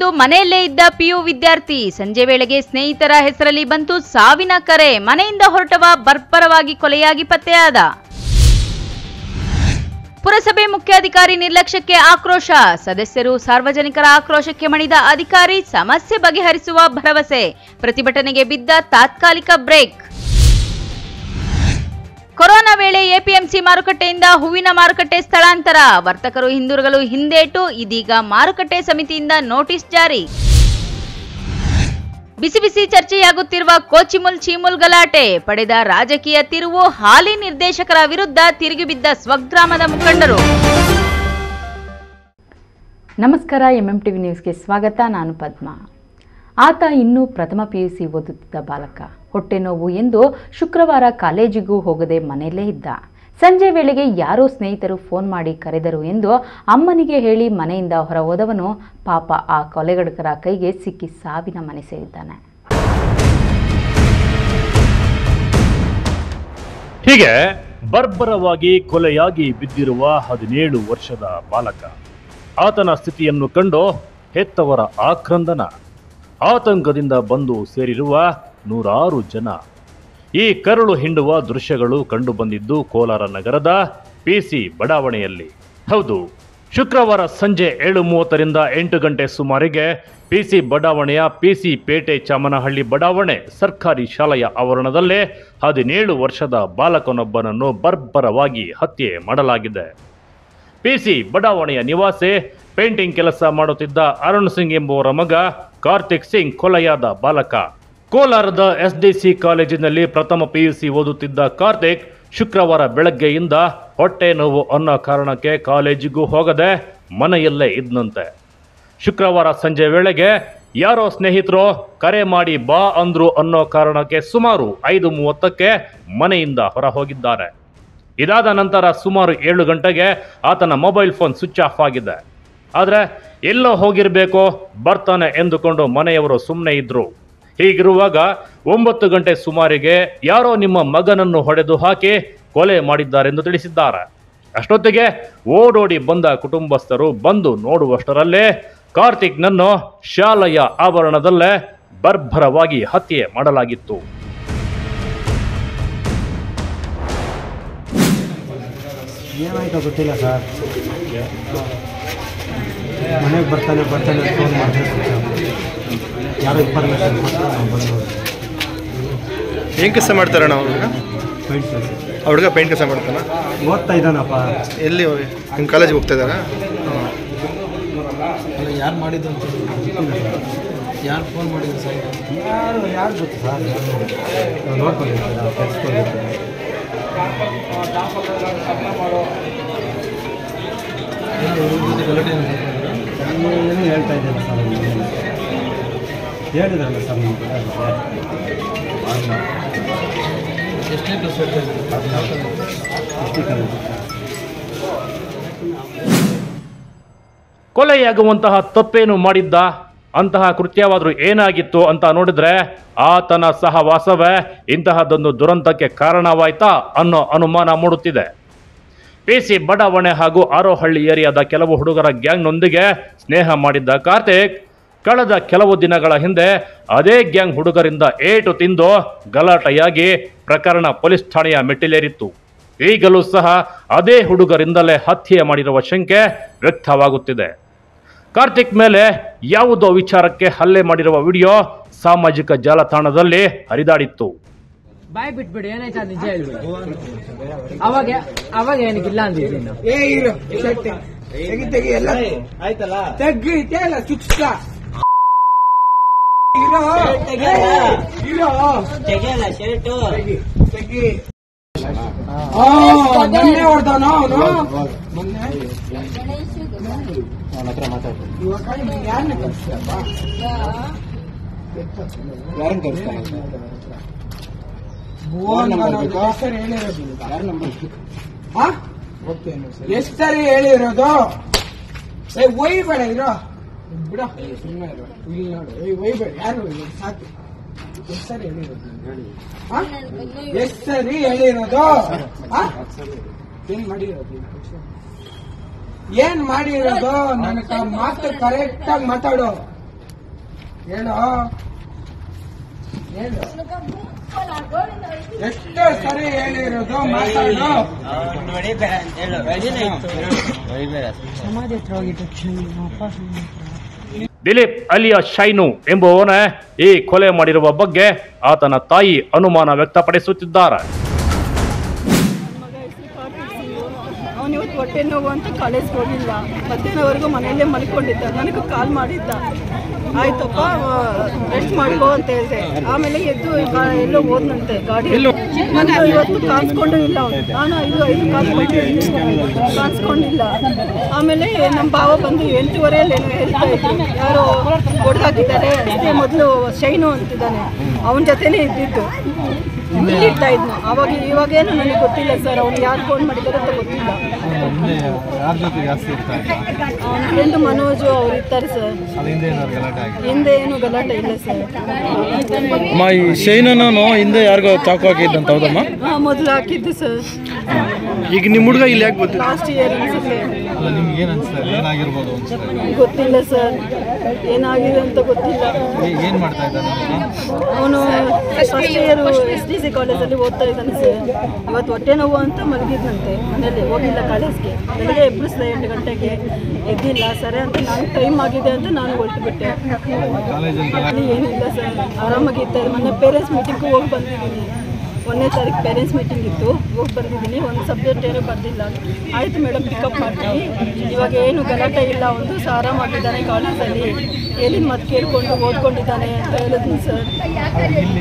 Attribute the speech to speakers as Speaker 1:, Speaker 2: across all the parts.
Speaker 1: ಎಂದು ಮನೆಯಲ್ಲೇ ಇದ್ದ ಪಿಯು ವಿದ್ಯಾರ್ಥಿ ಸಂಜೆ ವೇಳೆಗೆ ಸ್ನೇಹಿತರ ಹೆಸರಲ್ಲಿ ಬಂತು ಸಾವಿನ ಕರೆ ಮನೆಯಿಂದ ಹೊರಟವ ಬರ್ಬರವಾಗಿ ಕೊಲೆಯಾಗಿ ಪತ್ತೆಯಾದ ಪುರಸಭೆ ಮುಖ್ಯಾಧಿಕಾರಿ ನಿರ್ಲಕ್ಷ್ಯಕ್ಕೆ ಆಕ್ರೋಶ ಸದಸ್ಯರು ಸಾರ್ವಜನಿಕರ ಆಕ್ರೋಶಕ್ಕೆ ಮಣಿದ ಅಧಿಕಾರಿ ಸಮಸ್ಯೆ ಬಗೆಹರಿಸುವ ಭರವಸೆ ಪ್ರತಿಭಟನೆಗೆ ಬಿದ್ದ ತಾತ್ಕಾಲಿಕ ಬ್ರೇಕ್ ಕೊರೋನಾ ವೇಳೆ ಎಪಿಎಂಸಿ ಮಾರುಕಟ್ಟೆಯಿಂದ ಹೂವಿನ ಮಾರುಕಟ್ಟೆ ಸ್ಥಳಾಂತರ ವರ್ತಕರು ಹಿಂದಿರುಗಲು ಹಿಂದೇಟು ಇದೀಗ ಮಾರುಕಟ್ಟೆ ಸಮಿತಿಯಿಂದ ನೋಟಿಸ್ ಜಾರಿ ಬಿಸಿ ಬಿಸಿ ಚರ್ಚೆಯಾಗುತ್ತಿರುವ ಕೋಚಿಮುಲ್ ಚೀಮುಲ್ ಗಲಾಟೆ ಪಡೆದ ರಾಜಕೀಯ ತಿರುವು ಹಾಲಿ ನಿರ್ದೇಶಕರ ವಿರುದ್ಧ ತಿರುಗಿಬಿದ್ದ ಸ್ವಗ್ರಾಮದ ಮುಖಂಡರು
Speaker 2: ನಮಸ್ಕಾರ ಎಂ ಎಂ ಟಿವಿ ನ್ಯೂಸ್ಗೆ ಸ್ವಾಗತ ನಾನು ಪದ್ಮ ಆತ ಇನ್ನೂ ಪ್ರಥಮ ಪಿಯುಸಿ ಓದುತ್ತಿದ್ದ ಬಾಲಕ ಹೊಟ್ಟೆ ನೋವು ಎಂದು ಶುಕ್ರವಾರ ಕಾಲೇಜಿಗೂ ಹೋಗದೆ ಮನೆಯಲ್ಲೇ ಇದ್ದ ಸಂಜೆ ವೇಳೆಗೆ ಯಾರೋ ಸ್ನೇಹಿತರು ಫೋನ್ ಮಾಡಿ ಕರೆದರು ಎಂದು ಅಮ್ಮನಿಗೆ ಹೇಳಿ ಮನೆಯಿಂದ ಹೊರ ಹೋದವನು ಪಾಪ ಆ ಕೊಲೆಗಡಕರ ಕೈಗೆ ಸಿಕ್ಕಿ ಸಾವಿನ ಮನೆ ಸೇರಿದ್ದಾನೆ
Speaker 3: ಹೀಗೆ ಬರ್ಬರವಾಗಿ ಕೊಲೆಯಾಗಿ ಬಿದ್ದಿರುವ ಹದಿನೇಳು ವರ್ಷದ ಬಾಲಕ ಆತನ ಸ್ಥಿತಿಯನ್ನು ಕಂಡು ಹೆತ್ತವರ ಆಕ್ರಂದನ ಆತಂಕದಿಂದ ಬಂದು ಸೇರಿರುವ ನೂರಾರು ಜನ ಈ ಕರುಳು ಹಿಂಡುವ ದೃಶ್ಯಗಳು ಕಂಡುಬಂದಿದ್ದು ಕೋಲಾರ ನಗರದ ಪಿಸಿ ಬಡಾವಣೆಯಲ್ಲಿ ಹೌದು ಶುಕ್ರವಾರ ಸಂಜೆ ಏಳು ಮೂವತ್ತರಿಂದ ಎಂಟು ಗಂಟೆ ಸುಮಾರಿಗೆ ಪಿಸಿ ಬಡಾವಣೆಯ ಪಿಸಿ ಪೇಟೆ ಚಾಮನಹಳ್ಳಿ ಬಡಾವಣೆ ಸರ್ಕಾರಿ ಶಾಲೆಯ ಆವರಣದಲ್ಲೇ ಹದಿನೇಳು ವರ್ಷದ ಬಾಲಕನೊಬ್ಬನನ್ನು ಬರ್ಬರವಾಗಿ ಹತ್ಯೆ ಮಾಡಲಾಗಿದೆ ಪಿಸಿ ಬಡಾವಣೆಯ ನಿವಾಸಿ ಪೇಂಟಿಂಗ್ ಕೆಲಸ ಮಾಡುತ್ತಿದ್ದ ಅರುಣ್ ಸಿಂಗ್ ಎಂಬುವರ ಮಗ ಕಾರ್ತಿಕ್ ಸಿಂಗ್ ಕೊಲೆಯಾದ ಬಾಲಕ ಕೋಲಾರದ ಎಸ್ಡಿಸಿ ಕಾಲೇಜಿನಲ್ಲಿ ಪ್ರಥಮ ಪಿಯುಸಿ ಓದುತ್ತಿದ್ದ ಕಾರ್ತಿಕ್ ಶುಕ್ರವಾರ ಬೆಳಗ್ಗೆಯಿಂದ ಹೊಟ್ಟೆ ನೋವು ಅನ್ನೋ ಕಾರಣಕ್ಕೆ ಕಾಲೇಜಿಗೂ ಹೋಗದೆ ಮನೆಯಲ್ಲೇ ಇದ್ನಂತೆ ಶುಕ್ರವಾರ ಸಂಜೆ ವೇಳೆಗೆ ಯಾರೋ ಸ್ನೇಹಿತರು ಕರೆ ಮಾಡಿ ಬಾ ಅಂದ್ರು ಅನ್ನೋ ಕಾರಣಕ್ಕೆ ಸುಮಾರು ಐದು ಮೂವತ್ತಕ್ಕೆ ಮನೆಯಿಂದ ಹೊರ ಹೋಗಿದ್ದಾರೆ ಇದಾದ ನಂತರ ಸುಮಾರು ಏಳು ಗಂಟೆಗೆ ಆತನ ಮೊಬೈಲ್ ಫೋನ್ ಸ್ವಿಚ್ ಆಫ್ ಆಗಿದೆ ಆದರೆ ಎಲ್ಲೋ ಹೋಗಿರಬೇಕು ಬರ್ತಾನೆ ಎಂದುಕೊಂಡು ಮನೆಯವರು ಸುಮ್ಮನೆ ಇದ್ರು ಹೀಗಿರುವಾಗ ಒಂಬತ್ತು ಗಂಟೆ ಸುಮಾರಿಗೆ ಯಾರೋ ನಿಮ್ಮ ಮಗನನ್ನು ಹೊಡೆದು ಹಾಕಿ ಕೊಲೆ ಮಾಡಿದ್ದಾರೆಂದು ತಿಳಿಸಿದ್ದಾರೆ ಅಷ್ಟೊತ್ತಿಗೆ ಓಡೋಡಿ ಬಂದ ಕುಟುಂಬಸ್ಥರು ಬಂದು ನೋಡುವಷ್ಟರಲ್ಲೇ ಕಾರ್ತಿಕ್ನನ್ನು ಶಾಲೆಯ ಆವರಣದಲ್ಲೇ ಬರ್ಭರವಾಗಿ ಹತ್ಯೆ ಮಾಡಲಾಗಿತ್ತು
Speaker 4: ಏನಾಯ್ತೋ ಗೊತ್ತಿಲ್ಲ ಸರ್ ಮನೆಗೆ ಬರ್ತಾನೆ ಬರ್ತಾನೆ ಫೋನ್ ಮಾಡಿದ್ರೆ ಯಾರೋ ಇನ್ಫಾರ್ಮೇಷನ್ ಕೊಟ್ಟು ನಾವು ಬಂದು
Speaker 5: ಏನು ಕೆಲಸ ಮಾಡ್ತಾರಣ್ಣ ಹುಡುಗ
Speaker 4: ಪೈಂಟ್ ಕೆಲಸ
Speaker 5: ಆ ಹುಡುಗ ಪೇಂಟ್ ಕೆಲಸ ಮಾಡ್ತಾನ
Speaker 4: ಓದ್ತಾ ಇದ್ದಾನಪ್ಪ
Speaker 5: ಎಲ್ಲಿ ನಿಮ್ಮ ಕಾಲೇಜಿಗೆ ಹೋಗ್ತಾ ಇದ್ದಾರಾ
Speaker 6: ಯಾರು ಮಾಡಿದ್ದು ಅಂತ ಯಾರು ಫೋನ್ ಮಾಡಿದ್ರು ಸರ್
Speaker 4: ಯಾರು ಯಾರು ಗೊತ್ತು ಸರ್ ನಾವು ನೋಡ್ಕೊಂಡಿದ್ದೀವಿ ಕೆಲ್ಸಕೊಂಡಿದ್ದೀವಿ ಏನು ಹೇಳ್ತಾ ಇದ್ದಿಲ್ಲ ಸರ್ ಹೇಳಿದ್ರಲ್ಲ ಸರ್ ನಮ್ಗೆ
Speaker 6: ಎಷ್ಟನೇ ಕ್ಲಾಸ್ ಹೇಳ್ತಾ ಇದ್ರು
Speaker 4: ಎಷ್ಟೇ ಕಾಲೇಜ್
Speaker 3: ಕೊಲೆಯಾಗುವಂತಹ ತಪ್ಪೇನು ಮಾಡಿದ್ದ ಅಂತಹ ಕೃತ್ಯವಾದರೂ ಏನಾಗಿತ್ತು ಅಂತ ನೋಡಿದ್ರೆ ಆತನ ಸಹವಾಸವೇ ಇಂತಹದೊಂದು ದುರಂತಕ್ಕೆ ಕಾರಣವಾಯ್ತಾ ಅನ್ನೋ ಅನುಮಾನ ಮೂಡುತ್ತಿದೆ ಪಿಸಿ ಬಡಾವಣೆ ಹಾಗೂ ಆರೋಹಳ್ಳಿ ಏರಿಯಾದ ಕೆಲವು ಹುಡುಗರ ಗ್ಯಾಂಗ್ನೊಂದಿಗೆ ಸ್ನೇಹ ಮಾಡಿದ್ದ ಕಾರ್ತಿಕ್ ಕಳೆದ ಕೆಲವು ದಿನಗಳ ಹಿಂದೆ ಅದೇ ಗ್ಯಾಂಗ್ ಹುಡುಗರಿಂದ ಏಟು ತಿಂದು ಗಲಾಟೆಯಾಗಿ ಪ್ರಕರಣ ಪೊಲೀಸ್ ಠಾಣೆಯ ಮೆಟ್ಟಿಲೇರಿತ್ತು ಈಗಲೂ ಸಹ ಅದೇ ಹುಡುಗರಿಂದಲೇ ಹತ್ಯೆ ಮಾಡಿರುವ ಶಂಕೆ ವ್ಯಕ್ತವಾಗುತ್ತಿದೆ ಕಾರ್ತಿಕ್ ಮೇಲೆ ಯಾವುದೋ ವಿಚಾರಕ್ಕೆ ಹಲ್ಲೆ ಮಾಡಿರುವ ವಿಡಿಯೋ ಸಾಮಾಜಿಕ ಜಾಲತಾಣದಲ್ಲಿ ಹರಿದಾಡಿತ್ತು
Speaker 6: ಬಾಯ್ ಬಿಟ್ಬಿಡಿ ಏನಾಯ್ತು ಅದು ನಿಜ ಹೇಳ್ಬಿಡಿ ಅವಾಗ ಅವಾಗ ಏನಕ್ಕಿಲ್ಲ ಅಂದಿದ್ದೀನಿ ನಾವು
Speaker 7: ಏ ಇರು ಶರ್ಟ್ ತೆಗಿ ತೆಗಿ ಎಲ್ಲ ಆಯ್ತಲ್ಲ ತೆಗ್ಗಿ ಇಲ್ಲ ಚುಚ್ಚ ಇರೋ ಇರೋ ತೆಗಿಯಲ್ಲ ಶರ್ಟ್ ತೆಗಿ ತೆಗಿ ಆ, ಮೊನ್ನೆ ಹೊಡ್ದವನ ಅವನು ಮೊನ್ನೆ ಇವಾಗ ನೀನ್ ಯಾರನ್ನ ಕಳ್ಸಿದಪ್ಪ ಯಾರನ್ನ ಕಳಿಸ್ತಾನೆ ಸರಿ ಹೇಳಿರೋದು ಹಾ ಎಷ್ಟು ಸರಿ ಹೇಳಿರೋದು ಏ ಒಯ್ಬೇಡ ಇರೋ ಬಿಡ ಸುಮ್ಮನೆ ಇರೋ ಇಲ್ಲಿ ನೋಡು ಏ ಒಯ್ಬೇಡ ಯಾರು ಒಯ್ಬೇಡ ಸಾಕು ಎಷ್ಟು ಸರಿ ಹೇಳಿರೋದು ಹಾ ಎಷ್ಟು ಸರಿ ಹೇಳಿರೋದು ಹಾ ಏನ್ ಮಾಡಿರೋದು ಏನ್ ಮಾಡಿರೋದು ನನಗೆ ಮಾತು ಕರೆಕ್ಟ್ ಆಗಿ ಮಾತಾಡು ಹೇಳು ಹೇಳು ಎಷ್ಟು ಸರಿ ಹೇಳಿರೋದು ಮಾತಾಡು
Speaker 3: ದಿಲೀಪ್ ಅಲಿಯ ಶೈನು ಎಂಬುವವನೇ ಈ ಕೊಲೆ ಮಾಡಿರುವ ಬಗ್ಗೆ ಆತನ ತಾಯಿ ಅನುಮಾನ ವ್ಯಕ್ತಪಡಿಸುತ್ತಿದ್ದಾರೆ
Speaker 8: ಅವನು ಇವತ್ತು ಹೊಟ್ಟೆ ನೋವು ಅಂತ ಕಾಲೇಜ್ಗೆ ಹೋಗಿಲ್ಲ ಮಧ್ಯಾಹ್ನವರೆಗೂ ಮನೆಯಲ್ಲೇ ಮಲ್ಕೊಂಡಿದ್ದ ನನಗೂ ಕಾಲ್ ಮಾಡಿದ್ದ ಆಯ್ತಪ್ಪ ರೆಸ್ಟ್ ಮಾಡ್ಕೋ ಅಂತ ಹೇಳಿದೆ ಆಮೇಲೆ ಎದ್ದು ಈಗ ಎಲ್ಲೋ ಹೋದ್ನಂತೆ ಗಾಡಿ ನನಗೆ ಇವತ್ತು ಕಾಣಿಸ್ಕೊಂಡು ಇಲ್ಲ ಅವನು ನಾನು ಐದು ಐದು ಕಾಲು ಗಂಟೆ ಕಾಣಿಸ್ಕೊಂಡಿಲ್ಲ ಆಮೇಲೆ ನಮ್ಮ ಭಾವ ಬಂದು ಎಂಟೂವರೆಯಲ್ಲಿ ಏನೋ ಹೇಳ್ತಾ ಇದ್ರು ಯಾರೋ ಹೊಡೆದಾಕಿದ್ದಾರೆ ಅಷ್ಟೇ ಮೊದಲು ಶೈನು ಅಂತಿದ್ದಾನೆ ಅವನ ಜೊತೆನೇ ಇದ್ದಿದ್ದು ಇರ್ತಾ ಇದ್ನು ಅವಾಗ ಇವಾಗೇನು ನನಗೆ ಗೊತ್ತಿಲ್ಲ ಸರ್ ಅವ್ನು ಯಾರು ಫೋನ್ ಮಾಡಿದ್ದಾರೆ ಅಂತ ಗೊತ್ತಿಲ್ಲ
Speaker 4: ಯಾರ ಜೊತೆ ಜಾಸ್ತಿ ಇರ್ತಾ ಇದ್ದ
Speaker 8: ಅವನ ಫ್ರೆಂಡ್ ಮನೋಜು ಅವ್ರು ಇರ್ತಾರೆ ಸರ್
Speaker 4: ಅಲ್ಲಿ ಹಿಂದೆ ಏನಾದ್ರು ಗಲಾಟೆ ಆಗಿದೆ
Speaker 8: ಹಿಂದೆ ಏನು ಗಲಾಟೆ ಇಲ್ಲ ಸರ್
Speaker 5: ಅಮ್ಮ ಈ ಶೈನನು ಹಿಂದೆ ಯಾರಿಗೋ ಚಾಕು ಹಾಕಿದ್ದಂತ ಹೌದಮ್ಮ
Speaker 8: ಹಾಂ ಮೊದಲು ಹಾಕಿದ್ದು ಸರ್
Speaker 5: ಈಗ ನಿಮ್ಮ ಹುಡುಗ ಇಲ್ಲಿ ಯಾಕೆ ಬಂತು
Speaker 8: ಲಾಸ್ಟ್ ಇಯರ್ ಅನ್ಸುತ್ತೆ
Speaker 4: ಅಲ್ಲ ನಿಮ್ಗೆ ಏನು ಅನಿಸ್ತಾರೆ ಏನಾಗಿರ್ಬೋದು ಅನ್ಸುತ್ತೆ
Speaker 8: ಗೊತ್ತಿಲ್ಲ ಸರ್ ಏನಾಗಿದೆ ಅಂತ ಗೊತ್ತಿಲ್ಲ
Speaker 4: ಏನು ಮಾಡ್ತಾ ಇದ್ದಾನೆ
Speaker 8: ಅವನು first year S D C ಕಾಲೇಜಲ್ಲಿ ಓದ್ತಾ ಇದ್ದಾನೆ ಸರ್ ಇವತ್ತು ಹೊಟ್ಟೆ ನೋವು ಅಂತ ಮಲಗಿದ್ನಂತೆ ಮನೇಲಿ ಹೋಗಿಲ್ಲ ಕಾಲೇಜ್ಗೆ ಬೆಳಗ್ಗೆ ಎಬ್ಬರಿಸಿದೆ ಎಂಟು ಗಂಟೆಗೆ ಎದ್ದಿಲ್ಲ ಸರಿ ಅಂತ ನಾನು ಟೈಮ್ ಆಗಿದೆ ಅಂತ ನಾನು ಹೊರಟು ಬಿಟ್ಟೆ
Speaker 4: ಕಾಲೇಜಲ್ಲಿ ಗಲಾಟೆ
Speaker 8: ಅಲ್ಲಿ ಏನಿಲ್ಲ ಸರ್ ಆರಾಮಾಗಿರ್ತಾರೆ ಮೊನ್ನೆ ಪೇರೆಂಟ್ಸ್ ಮೀಟಿಂಗ್ಗೂ ಹೋಗಿ ಬಂದಿದ್ದೀನಿ ಒಂದನೇ ತಾರೀಕು ಪೇರೆಂಟ್ಸ್ ಮೀಟಿಂಗ್ ಇತ್ತು ಹೋಗಿ ಬಂದಿದ್ದೀನಿ ಒಂದು ಸಬ್ಜೆಕ್ಟ್ ಏನೂ ಬರ್ದಿಲ್ಲ ಆಯಿತು ಮೇಡಮ್ ಪಿಕಪ್ ಮಾಡ್ತೀನಿ ಇವಾಗ ಏನು ಗಲಾಟೆ ಇಲ್ಲ ಒಂದು ಸಹ ಆರಾಮಾಗಿದ್ದಾನೆ ಕಾಲೇಜಲ್ಲಿ ಎಲ್ಲಿನ ಮತ್ತೆ ಕೇಳ್ಕೊಂಡು ಓದ್ಕೊಂಡಿದ್ದಾನೆ ಅಂತ ಹೇಳಿದ್ನಿ ಸರ್
Speaker 4: ಇಲ್ಲಿ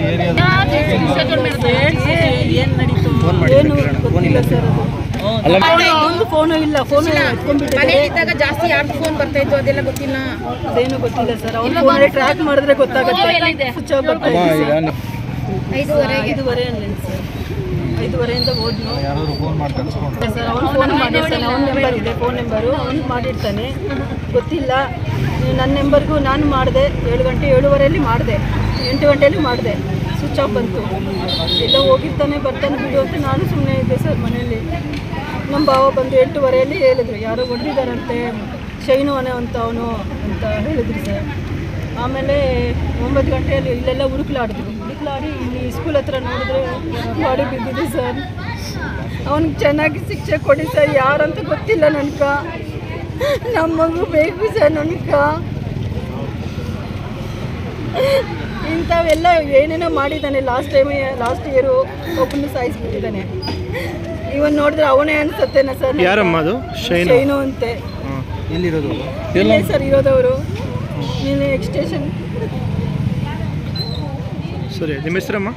Speaker 4: ಏರಿಯಾದ
Speaker 8: ಏನು ನಡೀತು ಏನು ಗೊತ್ತಿಲ್ಲ ಸರ್ ಅದು ಒಂದು ಫೋನು ಇಲ್ಲ ಫೋನು ಎತ್ಕೊಂಡ್ಬಿಟ್ಟಿದ್ದಾರೆ
Speaker 9: ಇದ್ದಾಗ ಜಾಸ್ತಿ ಯಾರ್ದು ಫೋನ್ ಬರ್ತಾ ಇತ್ತು ಅದೆಲ್ಲ ಗೊತ್ತಿಲ್ಲ
Speaker 8: ಅದೇನು ಗೊತ್ತಿಲ್ಲ ಸರ್ ಅವ್ನು ಫೋನಲ್ಲಿ ಟ್ರ್ಯಾಕ್ ಮಾಡಿದ್ರೆ ಗೊತ್ತಾಗುತ್ತೆ ಸ್ವಿಚ್ ಆಫ್ ಬರ್ತಾ ಇದೆ ಸರ್
Speaker 9: ಐದೂವರೆ
Speaker 8: ಐದುವರೆ ಅನ್ಲೇನು ಸರ್ ಐದುವರೆಯಿಂದ ಹೋದ್ನು
Speaker 4: ಯಾರಾದ್ರು ಫೋನ್ ಮಾಡಿ ಕಳ್ಸ್ಕೊಂಡು
Speaker 8: ಸರ್ ಅವ್ನು ಫೋನ್ ಮಾಡಿರ್ತಾನೆ ಅವ್ನ ನಂಬರ್ ಇದೆ ಫೋನ್ ನಂಬರು ಅವ್ನು ಮಾಡಿರ್ತಾನೆ ಗೊತ್ತಿಲ್ಲ ನನ್ನ ನಂಬರ್ಗೂ ನಾನು ಮಾಡಿದೆ ಏಳು ಗಂಟೆ ಏಳುವರೆಯಲ್ಲಿ ಮಾಡಿದೆ ಎಂಟು ಗಂಟೆಯಲ್ಲಿ ಮಾಡಿದೆ ಸ್ವಿಚ್ ಆಫ್ ಬಂತು ಎಲ್ಲ ಹೋಗಿರ್ತಾನೆ ಬರ್ತಾನೆ ಬಿಡು ಅಂತ ನಾನು ಸುಮ್ಮನೆ ಇದ್ದೆ ಸರ್ ಮನೆಯಲ್ಲಿ ನಮ್ಮ ಭಾವ ಬಂದು ಎಂಟೂವರೆಯಲ್ಲಿ ಹೇಳಿದ್ರು ಯಾರೋ ಹೊಡೆದಿದ್ದಾರಂತೆ ಶೈನು ಅನೆ ಅಂತ ಅವನು ಅಂತ ಹೇಳಿದ್ರು ಸರ್ ಆಮೇಲೆ ಒಂಬತ್ತು ಗಂಟೆಯಲ್ಲಿ ಇಲ್ಲೆಲ್ಲ ಹುಡುಕ್ಲಾಡಿದ್ರು ಹುಡುಕ್ಲಾಡಿ ಇಲ್ಲಿ ಸ್ಕೂಲ್ ಹತ್ರ ನೋಡಿದ್ರೆ ಬಾಡಿ ಬಿದ್ದಿದೆ ಸರ್ ಅವ್ನಿಗೆ ಚೆನ್ನಾಗಿ ಶಿಕ್ಷೆ ಕೊಡಿ ಸರ್ ಯಾರಂತ ಗೊತ್ತಿಲ್ಲ ನನ್ಕ ನಮ್ಮ ಮಗು ಬೇಕು ಸರ್ ನನ್ಕ ಇಂಥವೆಲ್ಲ ಏನೇನೋ ಮಾಡಿದ್ದಾನೆ ಲಾಸ್ಟ್ ಟೈಮ್ ಲಾಸ್ಟ್ ಇಯರು ಒಬ್ಬನು ಸಾಯಿಸ್ಬಿಟ್ಟಿದ್ದಾನೆ ಇವನ್ ನೋಡಿದ್ರೆ ಅವನೇ ಅನ್ಸತ್ತೇನ ಸರ್
Speaker 5: ಯಾರಮ್ಮ ಅದು ಶೈನು
Speaker 8: ಶೈನು ಅಂತೆ
Speaker 5: ಎಲ್ಲಿರೋದು
Speaker 8: ಇಲ್ಲೇ ಸರ್ ಇರೋದವರು ನೀನು ಎಕ್ಸ್ಟೇಷನ್
Speaker 5: ಸರಿ ನಿಮ್ಮ ಹೆಸರಮ್ಮ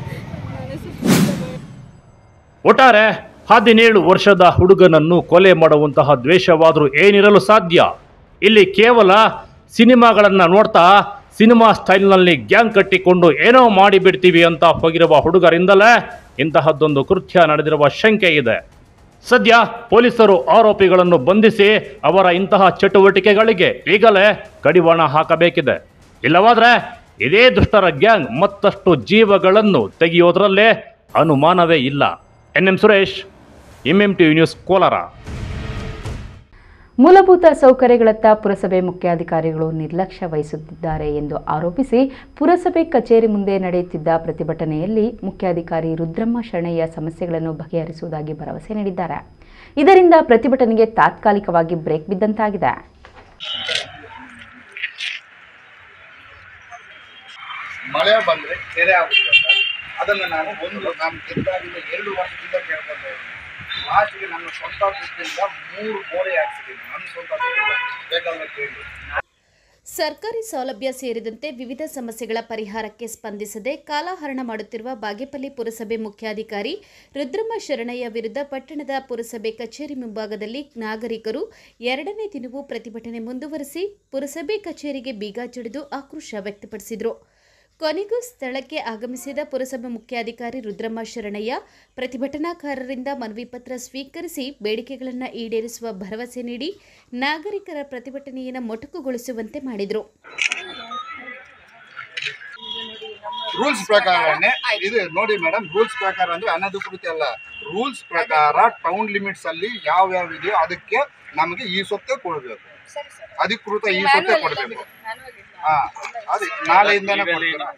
Speaker 3: ಒಟ್ಟಾರೆ ಹದಿನೇಳು ವರ್ಷದ ಹುಡುಗನನ್ನು ಕೊಲೆ ಮಾಡುವಂತಹ ದ್ವೇಷವಾದರೂ ಏನಿರಲು ಸಾಧ್ಯ ಇಲ್ಲಿ ಕೇವಲ ಸಿನಿಮಾಗಳನ್ನ ನೋಡ್ತಾ ಸಿನಿಮಾ ಸ್ಟೈಲ್ನಲ್ಲಿ ಗ್ಯಾಂಗ್ ಕಟ್ಟಿಕೊಂಡು ಏನೋ ಮಾಡಿಬಿಡ್ತೀವಿ ಅಂತ ಹೋಗಿರುವ ಹುಡುಗರಿಂದಲೇ ಇಂತಹದ್ದೊಂದು ಕೃತ್ಯ ನಡೆದಿರುವ ಶಂಕೆ ಇದೆ ಸದ್ಯ ಪೊಲೀಸರು ಆರೋಪಿಗಳನ್ನು ಬಂಧಿಸಿ ಅವರ ಇಂತಹ ಚಟುವಟಿಕೆಗಳಿಗೆ ಈಗಲೇ ಕಡಿವಾಣ ಹಾಕಬೇಕಿದೆ ಇಲ್ಲವಾದ್ರೆ ಇದೇ ದುಷ್ಟರ ಗ್ಯಾಂಗ್ ಮತ್ತಷ್ಟು ಜೀವಗಳನ್ನು ತೆಗೆಯೋದ್ರಲ್ಲೇ ಅನುಮಾನವೇ ಇಲ್ಲ N M Suresh MM TV news Kolar
Speaker 2: ಮೂಲಭೂತ ಸೌಕರ್ಯಗಳತ್ತ ಪುರಸಭೆ ಮುಖ್ಯಾಧಿಕಾರಿಗಳು ನಿರ್ಲಕ್ಷ್ಯ ವಹಿಸುತ್ತಿದ್ದಾರೆ ಎಂದು ಆರೋಪಿಸಿ ಪುರಸಭೆ ಕಚೇರಿ ಮುಂದೆ ನಡೆಯುತ್ತಿದ್ದ ಪ್ರತಿಭಟನೆಯಲ್ಲಿ ಮುಖ್ಯಾಧಿಕಾರಿ ರುದ್ರಮ್ಮ ಶರಣಯ್ಯ ಸಮಸ್ಯೆಗಳನ್ನು ಬಗೆಹರಿಸುವುದಾಗಿ ಭರವಸೆ ನೀಡಿದ್ದಾರೆ ಇದರಿಂದ ಪ್ರತಿಭಟನೆಗೆ ತಾತ್ಕಾಲಿಕವಾಗಿ ಬ್ರೇಕ್ ಬಿದ್ದಂತಾಗಿದೆ
Speaker 10: ಮಳೆ ಬಂದ್ರೆ ಕೆರೆ ಆಗುತ್ತೆ ಸರ್ ಅದನ್ನು ನಾನು ಒಂದು ನಾನು ಗೆದ್ದಾಗಿದ್ದ ಎರಡು ವರ್ಷದಿಂದ ಕೇಳ್ಕೊತಾ ಇದ್ದೀನಿ ಲಾಸ್ಟ್ಗೆ ನನ್ನ ಸ್ವಂತ ದುಡ್ಡಿಂದ ಮೂರು ಬೋರೆ ಹಾಕ್ಸಿದ್ದೀನಿ ನನ್ನ ಸ್ವಂತ ದುಡ್ಡಿಂದ ಬೇಕಾದ್ರೆ ಕೇಳಿ
Speaker 11: ಸರ್ಕಾರಿ ಸೌಲಭ್ಯ ಸೇರಿದಂತೆ ವಿವಿಧ ಸಮಸ್ಯೆಗಳ ಪರಿಹಾರಕ್ಕೆ ಸ್ಪಂದಿಸದೆ ಕಾಲಹರಣ ಮಾಡುತ್ತಿರುವ ಬಾಗೇಪಲ್ಲಿ ಪುರಸಭೆ ಮುಖ್ಯಾಧಿಕಾರಿ ರುದ್ರಮ್ಮ ಶರಣಯ್ಯ ವಿರುದ್ಧ ಪಟ್ಟಣದ ಪುರಸಭೆ ಕಚೇರಿ ಮುಂಭಾಗದಲ್ಲಿ ನಾಗರಿಕರು ಎರಡನೇ ದಿನವೂ ಪ್ರತಿಭಟನೆ ಮುಂದುವರೆಸಿ ಪುರಸಭೆ ಕಚೇರಿಗೆ ಬೀಗ ಜಡಿದು ಆಕ್ರೋಶ ವ್ಯಕ್ತಪಡಿಸಿದರು ಕೊನೆಗೂ ಸ್ಥಳಕ್ಕೆ ಆಗಮಿಸಿದ ಪುರಸಭೆ ಮುಖ್ಯಾಧಿಕಾರಿ ರುದ್ರಮ್ಮ ಶರಣಯ್ಯ ಪ್ರತಿಭಟನಾಕಾರರಿಂದ ಮನವಿ ಪತ್ರ ಸ್ವೀಕರಿಸಿ ಬೇಡಿಕೆಗಳನ್ನು ಈಡೇರಿಸುವ ಭರವಸೆ ನೀಡಿ ನಾಗರಿಕರ ಪ್ರತಿಭಟನೆಯನ್ನು ಮೊಟಕುಗೊಳಿಸುವಂತೆ ಮಾಡಿದರು
Speaker 10: ರೂಲ್ಸ್ ಪ್ರಕಾರನೇ ಇದು ನೋಡಿ ಮೇಡಮ್ ರೂಲ್ಸ್ ಪ್ರಕಾರ ಅಂದ್ರೆ ಅನಧಿಕೃತ ಅಲ್ಲ ರೂಲ್ಸ್ ಪ್ರಕಾರ ಟೌನ್ ಲಿಮಿಟ್ಸ್ ಅಲ್ಲಿ ಯಾವ ಯಾವ ಇದೆಯೋ ಅದಕ್ಕೆ ನಮಗೆ ಈ ಸೊತ್ತೆ ಕೊಡಬೇಕು ಅಧಿಕೃತ ಈ ಸೊತ್ತೆ ಕೊಡಬೇಕು ಹಾ ಅದೇ ನಾಳೆಯಿಂದನೇ ಕೊಡ್ತೀರಾ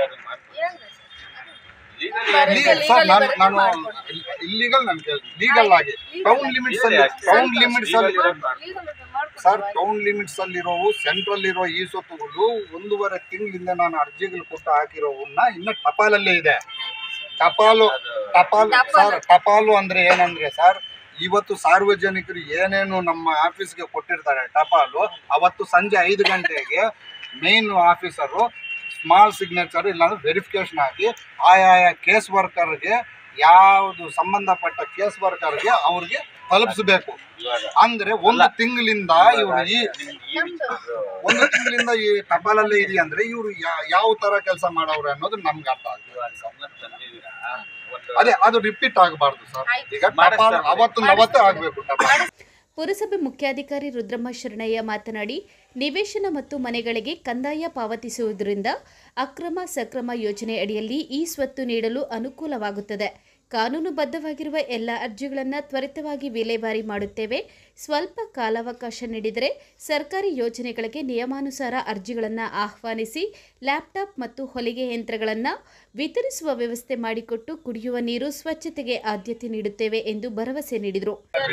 Speaker 10: ಲೀಗಲ್ ಸರ್ ನಾನು ನಾನು ಇಲ್ಲಿಗಲ್ ನಾನು ಕೇಳಿ ಲೀಗಲ್ ಆಗಿ ಟೌನ್ ಲಿಮಿಟ್ಸ್ ಅಲ್ಲಿ ಟೌನ್ ಲಿಮಿಟ್ಸ್ ಅಲ್ಲಿ ಸರ್ ಟೌನ್ ಲಿಮಿಟ್ಸ್ ಅಲ್ಲಿರೋವು ಸೆಂಟ್ರಲ್ ಇರೋ ಈ ಸೊತ್ತುಗಳು ಒಂದೂವರೆ ತಿಂಗಳಿಂದ ನಾನು ಅರ್ಜಿಗಳು ಕೊಟ್ಟು ಹಾಕಿರೋವನ್ನ ಇನ್ನ ಟಪಾಲಲ್ಲೇ ಇದೆ ಟಪಾಲು ಟಪಾಲು ಸರ್ ಟಪಾಲು ಅಂದ್ರೆ ಏನಂದ್ರೆ ಸರ್ ಇವತ್ತು ಸಾರ್ವಜನಿಕರು ಏನೇನು ನಮ್ಮ ಆಫೀಸ್ಗೆ ಕೊಟ್ಟಿರ್ತಾರೆ ಟಪಾಲು ಅವತ್ತು ಸಂಜೆ ಐದು ಗಂಟೆಗೆ ಮೇನ್ ಆಫೀಸರು ಸ್ಮಾಲ್ ಸಿಗ್ನೇಚರ್ ಇಲ್ಲಾಂದ್ರೆ ವೆರಿಫಿಕೇಶನ್ ಹಾಕಿ ಆಯಾಯ ಕೇಸ್ ವರ್ಕರ್ಗೆ ಯಾವುದು ಸಂಬಂಧಪಟ್ಟ ಕೇಸ್ ವರ್ಕರ್ಗೆ ಅವ್ರಿಗೆ ತಲುಪಿಸಬೇಕು ಅಂದ್ರೆ ಒಂದು ತಿಂಗಳಿಂದ ಇವರು ಈ ಒಂದು ತಿಂಗಳಿಂದ ಈ ಟಪಾಲಲ್ಲೇ ಇದೆಯಾ ಅಂದ್ರೆ ಇವರು ಯಾವ ತರ ಕೆಲಸ ಮಾಡವ್ರೆ ಅನ್ನೋದು ನಮ್ಗೆ ಅರ್ಥ ಆಗ್ತದೆ ಅದೇ ಅದು ರಿಪೀಟ್ ಆಗಬಾರ್ದು ಸರ್ ಈಗ ಟಪಾಲ್ ಅವತ್ತಿಂದ ಅವತ್ತೇ ಆಗ್ಬೇಕು ಟಪಾಲ್
Speaker 11: ಪುರಸಭೆ ಮುಖ್ಯಾಧಿಕಾರಿ ರುದ್ರಮ್ಮ ಶರಣಯ್ಯ ಮಾತನಾಡಿ ನಿವೇಶನ ಮತ್ತು ಮನೆಗಳಿಗೆ ಕಂದಾಯ ಪಾವತಿಸುವುದರಿಂದ ಅಕ್ರಮ ಸಕ್ರಮ ಯೋಜನೆ ಅಡಿಯಲ್ಲಿ ಈ ಸ್ವತ್ತು ನೀಡಲು ಅನುಕೂಲವಾಗುತ್ತದೆ ಕಾನೂನುಬದ್ಧವಾಗಿರುವ ಎಲ್ಲ ಅರ್ಜಿಗಳನ್ನು ತ್ವರಿತವಾಗಿ ವಿಲೇವಾರಿ ಮಾಡುತ್ತೇವೆ ಸ್ವಲ್ಪ ಕಾಲಾವಕಾಶ ನೀಡಿದರೆ ಸರ್ಕಾರಿ ಯೋಜನೆಗಳಿಗೆ ನಿಯಮಾನುಸಾರ ಅರ್ಜಿಗಳನ್ನು ಆಹ್ವಾನಿಸಿ ಲ್ಯಾಪ್ಟಾಪ್ ಮತ್ತು ಹೊಲಿಗೆ ಯಂತ್ರಗಳನ್ನು ವಿತರಿಸುವ ವ್ಯವಸ್ಥೆ ಮಾಡಿಕೊಟ್ಟು ಕುಡಿಯುವ ನೀರು ಸ್ವಚ್ಛತೆಗೆ ಆದ್ಯತೆ ನೀಡುತ್ತೇವೆ ಎಂದು ಭರವಸೆ ನೀಡಿದರು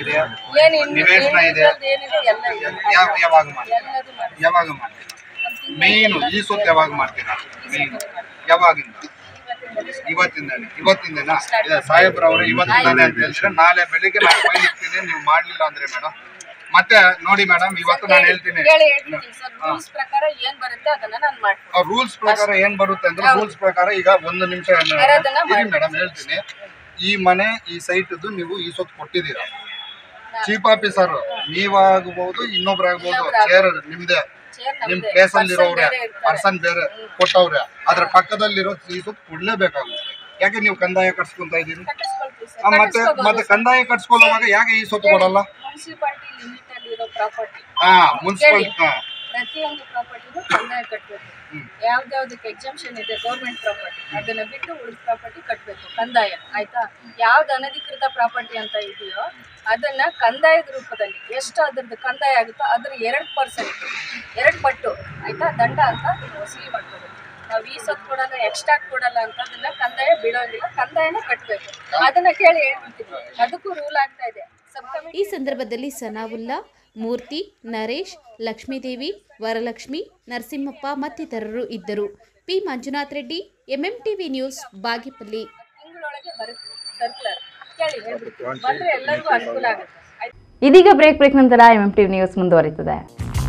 Speaker 10: ನಿವೇಶನ ಇದೆ ಯಾವ- ಯಾವಾಗ ಮಾಡ್ತೀರಾ ಯಾವಾಗ ಮಾಡ್ತೀರಾ ಮೇನು ಈ ಸೊತ್ತು ಯಾವಾಗ ಮಾಡ್ತೀರಾ ಮೇನು ಯಾವಾಗಿಂದ ಇವತ್ತಿಂದಾನೆ ಇವತ್ತಿಂದನಾ ಇದೆ ಸಾಹೇಬ್ರವರು ಇವತ್ತಿಂದಾನೆ ಅಂತ ಹೇಳಿದ್ರೆ ನಾಳೆ ಬೆಳಿಗ್ಗೆ ನಾನು ಫೈಲ್ ಇರ್ತೀನಿ ನೀವು ಮಾಡ್ಲಿಲ್ಲ ಅಂದ್ರೆ ಮೇಡಮ್ ಮತ್ತೆ ನೋಡಿ ಮೇಡಮ್ ಇವತ್ತು ನಾನು ಹೇಳ್ತೀನಿ
Speaker 8: ಹೇಳಿ ಹೇಳ್ತೀನಿ ಸರ್ ರೂಲ್ಸ್ ಪ್ರಕಾರ ಏನ್ ಬರುತ್ತೆ ಅದನ್ನ ನಾನು ಮಾಡ್ತೀನಿ
Speaker 10: ರೂಲ್ಸ್ ಪ್ರಕಾರ ಏನ್ ಬರುತ್ತೆ ಅಂದ್ರೆ ರೂಲ್ಸ್ ಪ್ರಕಾರ ಈಗ ಒಂದು ನಿಮಿಷ
Speaker 8: ಅದನ್ನ ಮಾಡಿ.
Speaker 10: ಮೇಡಮ್ ಹೇಳ್ತೀನಿ ಈ ಮನೆ ಈ ಸೈಟ್ ನೀವು ಈ ಸೊತ್ತು ಕೊಟ್ಟಿದ್ದೀರಾ ಚೀಫ್ ಆಫೀಸರ್ ನೀವಾಗಬಹುದು ಇನ್ನೊಬ್ರಾಗಬಹುದು ಚೇರ್ ನಿಮ್ದೇ ನಿಮ್ ಪ್ಲೇಸ್ ಅಲ್ಲಿ ಇರೋವ್ರೆ ಪರ್ಸನ್ ಬೇರೆ ಕೊಟ್ಟವ್ರೆ ಅದ್ರ ಪಕ್ಕದಲ್ಲಿರೋ ಈ ಸೊತ್ತು ಕೊಡ್ಲೇಬೇಕಾಗುತ್ತೆ ಯಾಕೆ ನೀವು ಕಂದಾಯ ಕಟ್ಸ್ಕೊಂತ ಇದೀರಿ ಆ, ಮತ್ತೆ ಮತ್ತೆ ಕಂದಾಯ ಕಟ್ಸ್ಕೊಳ್ಳುವಾಗ ಯಾಕೆ ಈ ಸೊತ್ತು ಕೊಡಲ್ಲ
Speaker 8: ಮುನ್ಸಿಪಾಲಿಟಿ ಲಿಮಿಟ್ ಅಲ್ಲಿ ಇರೋ ಪ್ರಾಪರ್ಟಿ
Speaker 10: ಹಾ ಮುನ್ಸಿಪಲ್ ಹಾ
Speaker 8: ಪ್ರತಿಯೊಂದು ಪ್ರಾಪರ್ಟಿಗೂ ಕಂದಾಯ ಕಟ್ಟಬೇಕು ಯಾವ್ದಾವ್ದಕ್ಕೆ ಎಕ್ಸಂಪ್ಷನ್ ಇದೆ ಗೌರ್ಮೆಂಟ್ ಪ್ರಾಪರ್ಟಿ ಅದನ್ನ ಬಿಟ್ಟು ಉಳಿದ ಪ್ರಾಪರ್ಟಿ ಕಟ್ಟಬೇಕು ಕಂದಾಯ ಆಯ್ತಾ ಯಾವ್ದು ಅನಧಿಕೃತ ಪ್ರಾಪರ್ಟಿ ಅಂತ ಇದೆಯೋ ಅದನ್ನ ಕಂದಾಯದ ರೂಪದಲ್ಲಿ ಎಷ್ಟು ಅದ್ರದ್ದು ಕಂದಾಯ ಆಗುತ್ತೋ ಅದ್ರ ಎರಡು ಪರ್ಸೆಂಟ್ ಎರಡು ಪಟ್ಟು ಆಯ್ತಾ ದಂಡ ಅಂತ ಅದನ್ನ ವಸೂಲಿ ಮಾಡ್ಕೋಬೇಕು ನಾವು ಈ ಸೊತ್ತು ಕೊಡಲ್ಲ ಎಕ್ಸ್ಟ್ರಾ ಕೊಡಲ್ಲ ಅಂತ ಅದನ್ನ ಕಂದಾಯ ಬಿಡೋಂಗಿಲ್ಲ ಕಂದಾಯನ ಕಟ್ಟಬೇಕು ಅದನ್ನ ಕೇಳಿ ಹೇಳ್ಬಿಡ್ತೀನಿ ಅದಕ್ಕೂ ರೂಲ್ ಆಗ್ತಾ ಇದೆ ಸಬ್
Speaker 11: ಈ ಸಂದರ್ಭದಲ್ಲಿ ಸನಾವುಲ್ಲಾ ಮೂರ್ತಿ ನರೇಶ್ ಲಕ್ಷ್ಮೀದೇವಿ ವರಲಕ್ಷ್ಮಿ ನರಸಿಂಹಪ್ಪ ಮತ್ತಿತರರು ಇದ್ದರು P Manjunath Reddy MMTV news Bagepalli
Speaker 8: ತಿಂಗಳೊಳಗೆ ಬರುತ್ತೆ ಸರ್ಕ್ಯುಲರ್ ಕೇಳಿ ಹೇಳ್ಬಿಡ್ತೀನಿ ಬಂದ್ರೆ ಎಲ್ಲರಿಗೂ ಅನುಕೂಲ ಆಗುತ್ತೆ ಆಯ್ತಾ?
Speaker 2: ಇದೀಗ ಬ್ರೇಕ್ ಬ್ರೇಕ್ ನಂತರ ಎಂ ಎಂ ಟಿವಿ ನ್ಯೂಸ್ ಮುಂದುವರಿತದೆ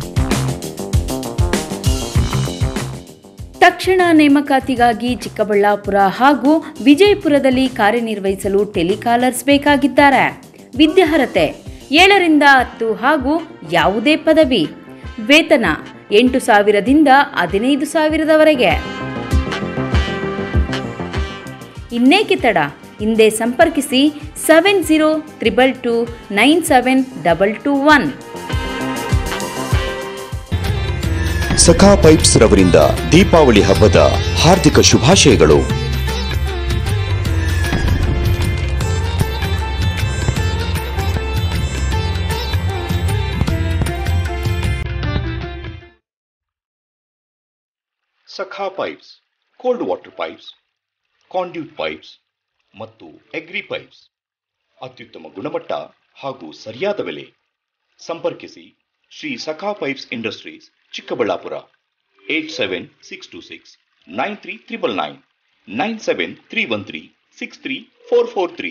Speaker 2: ತಕ್ಷಣ ನೇಮಕಾತಿಗಾಗಿ ಚಿಕ್ಕಬಳ್ಳಾಪುರ ಹಾಗೂ ವಿಜಯಪುರದಲ್ಲಿ ಕಾರ್ಯನಿರ್ವಹಿಸಲು ಟೆಲಿಕಾಲರ್ಸ್ ಬೇಕಾಗಿದ್ದಾರೆ ವಿದ್ಯಾರ್ಹತೆ ಏಳರಿಂದ ಹತ್ತು ಹಾಗೂ ಯಾವುದೇ ಪದವಿ ವೇತನ ಎಂಟು ಸಾವಿರದಿಂದ ಹದಿನೈದು ಸಾವಿರದವರೆಗೆ ಇನ್ನೇಕೆ ತಡ ಹಿಂದೆ ಸಂಪರ್ಕಿಸಿ seven zero triple two nine seven double two one
Speaker 12: Sakha pipes ರವರಿಂದ ದೀಪಾವಳಿ ಹಬ್ಬದ ಹಾರ್ದಿಕ ಶುಭಾಶಯಗಳು Sakha pipes cold water pipes conduit pipes ಮತ್ತು ಎಗ್ರಿ ಪೈಪ್ಸ್ ಅತ್ಯುತ್ತಮ ಗುಣಮಟ್ಟ ಹಾಗೂ ಸರಿಯಾದ ಬೆಲೆ ಸಂಪರ್ಕಿಸಿ Shri Sakha pipes industries Chikkaballapur eight seven six two six nine three triple nine nine seven three one three six three four four three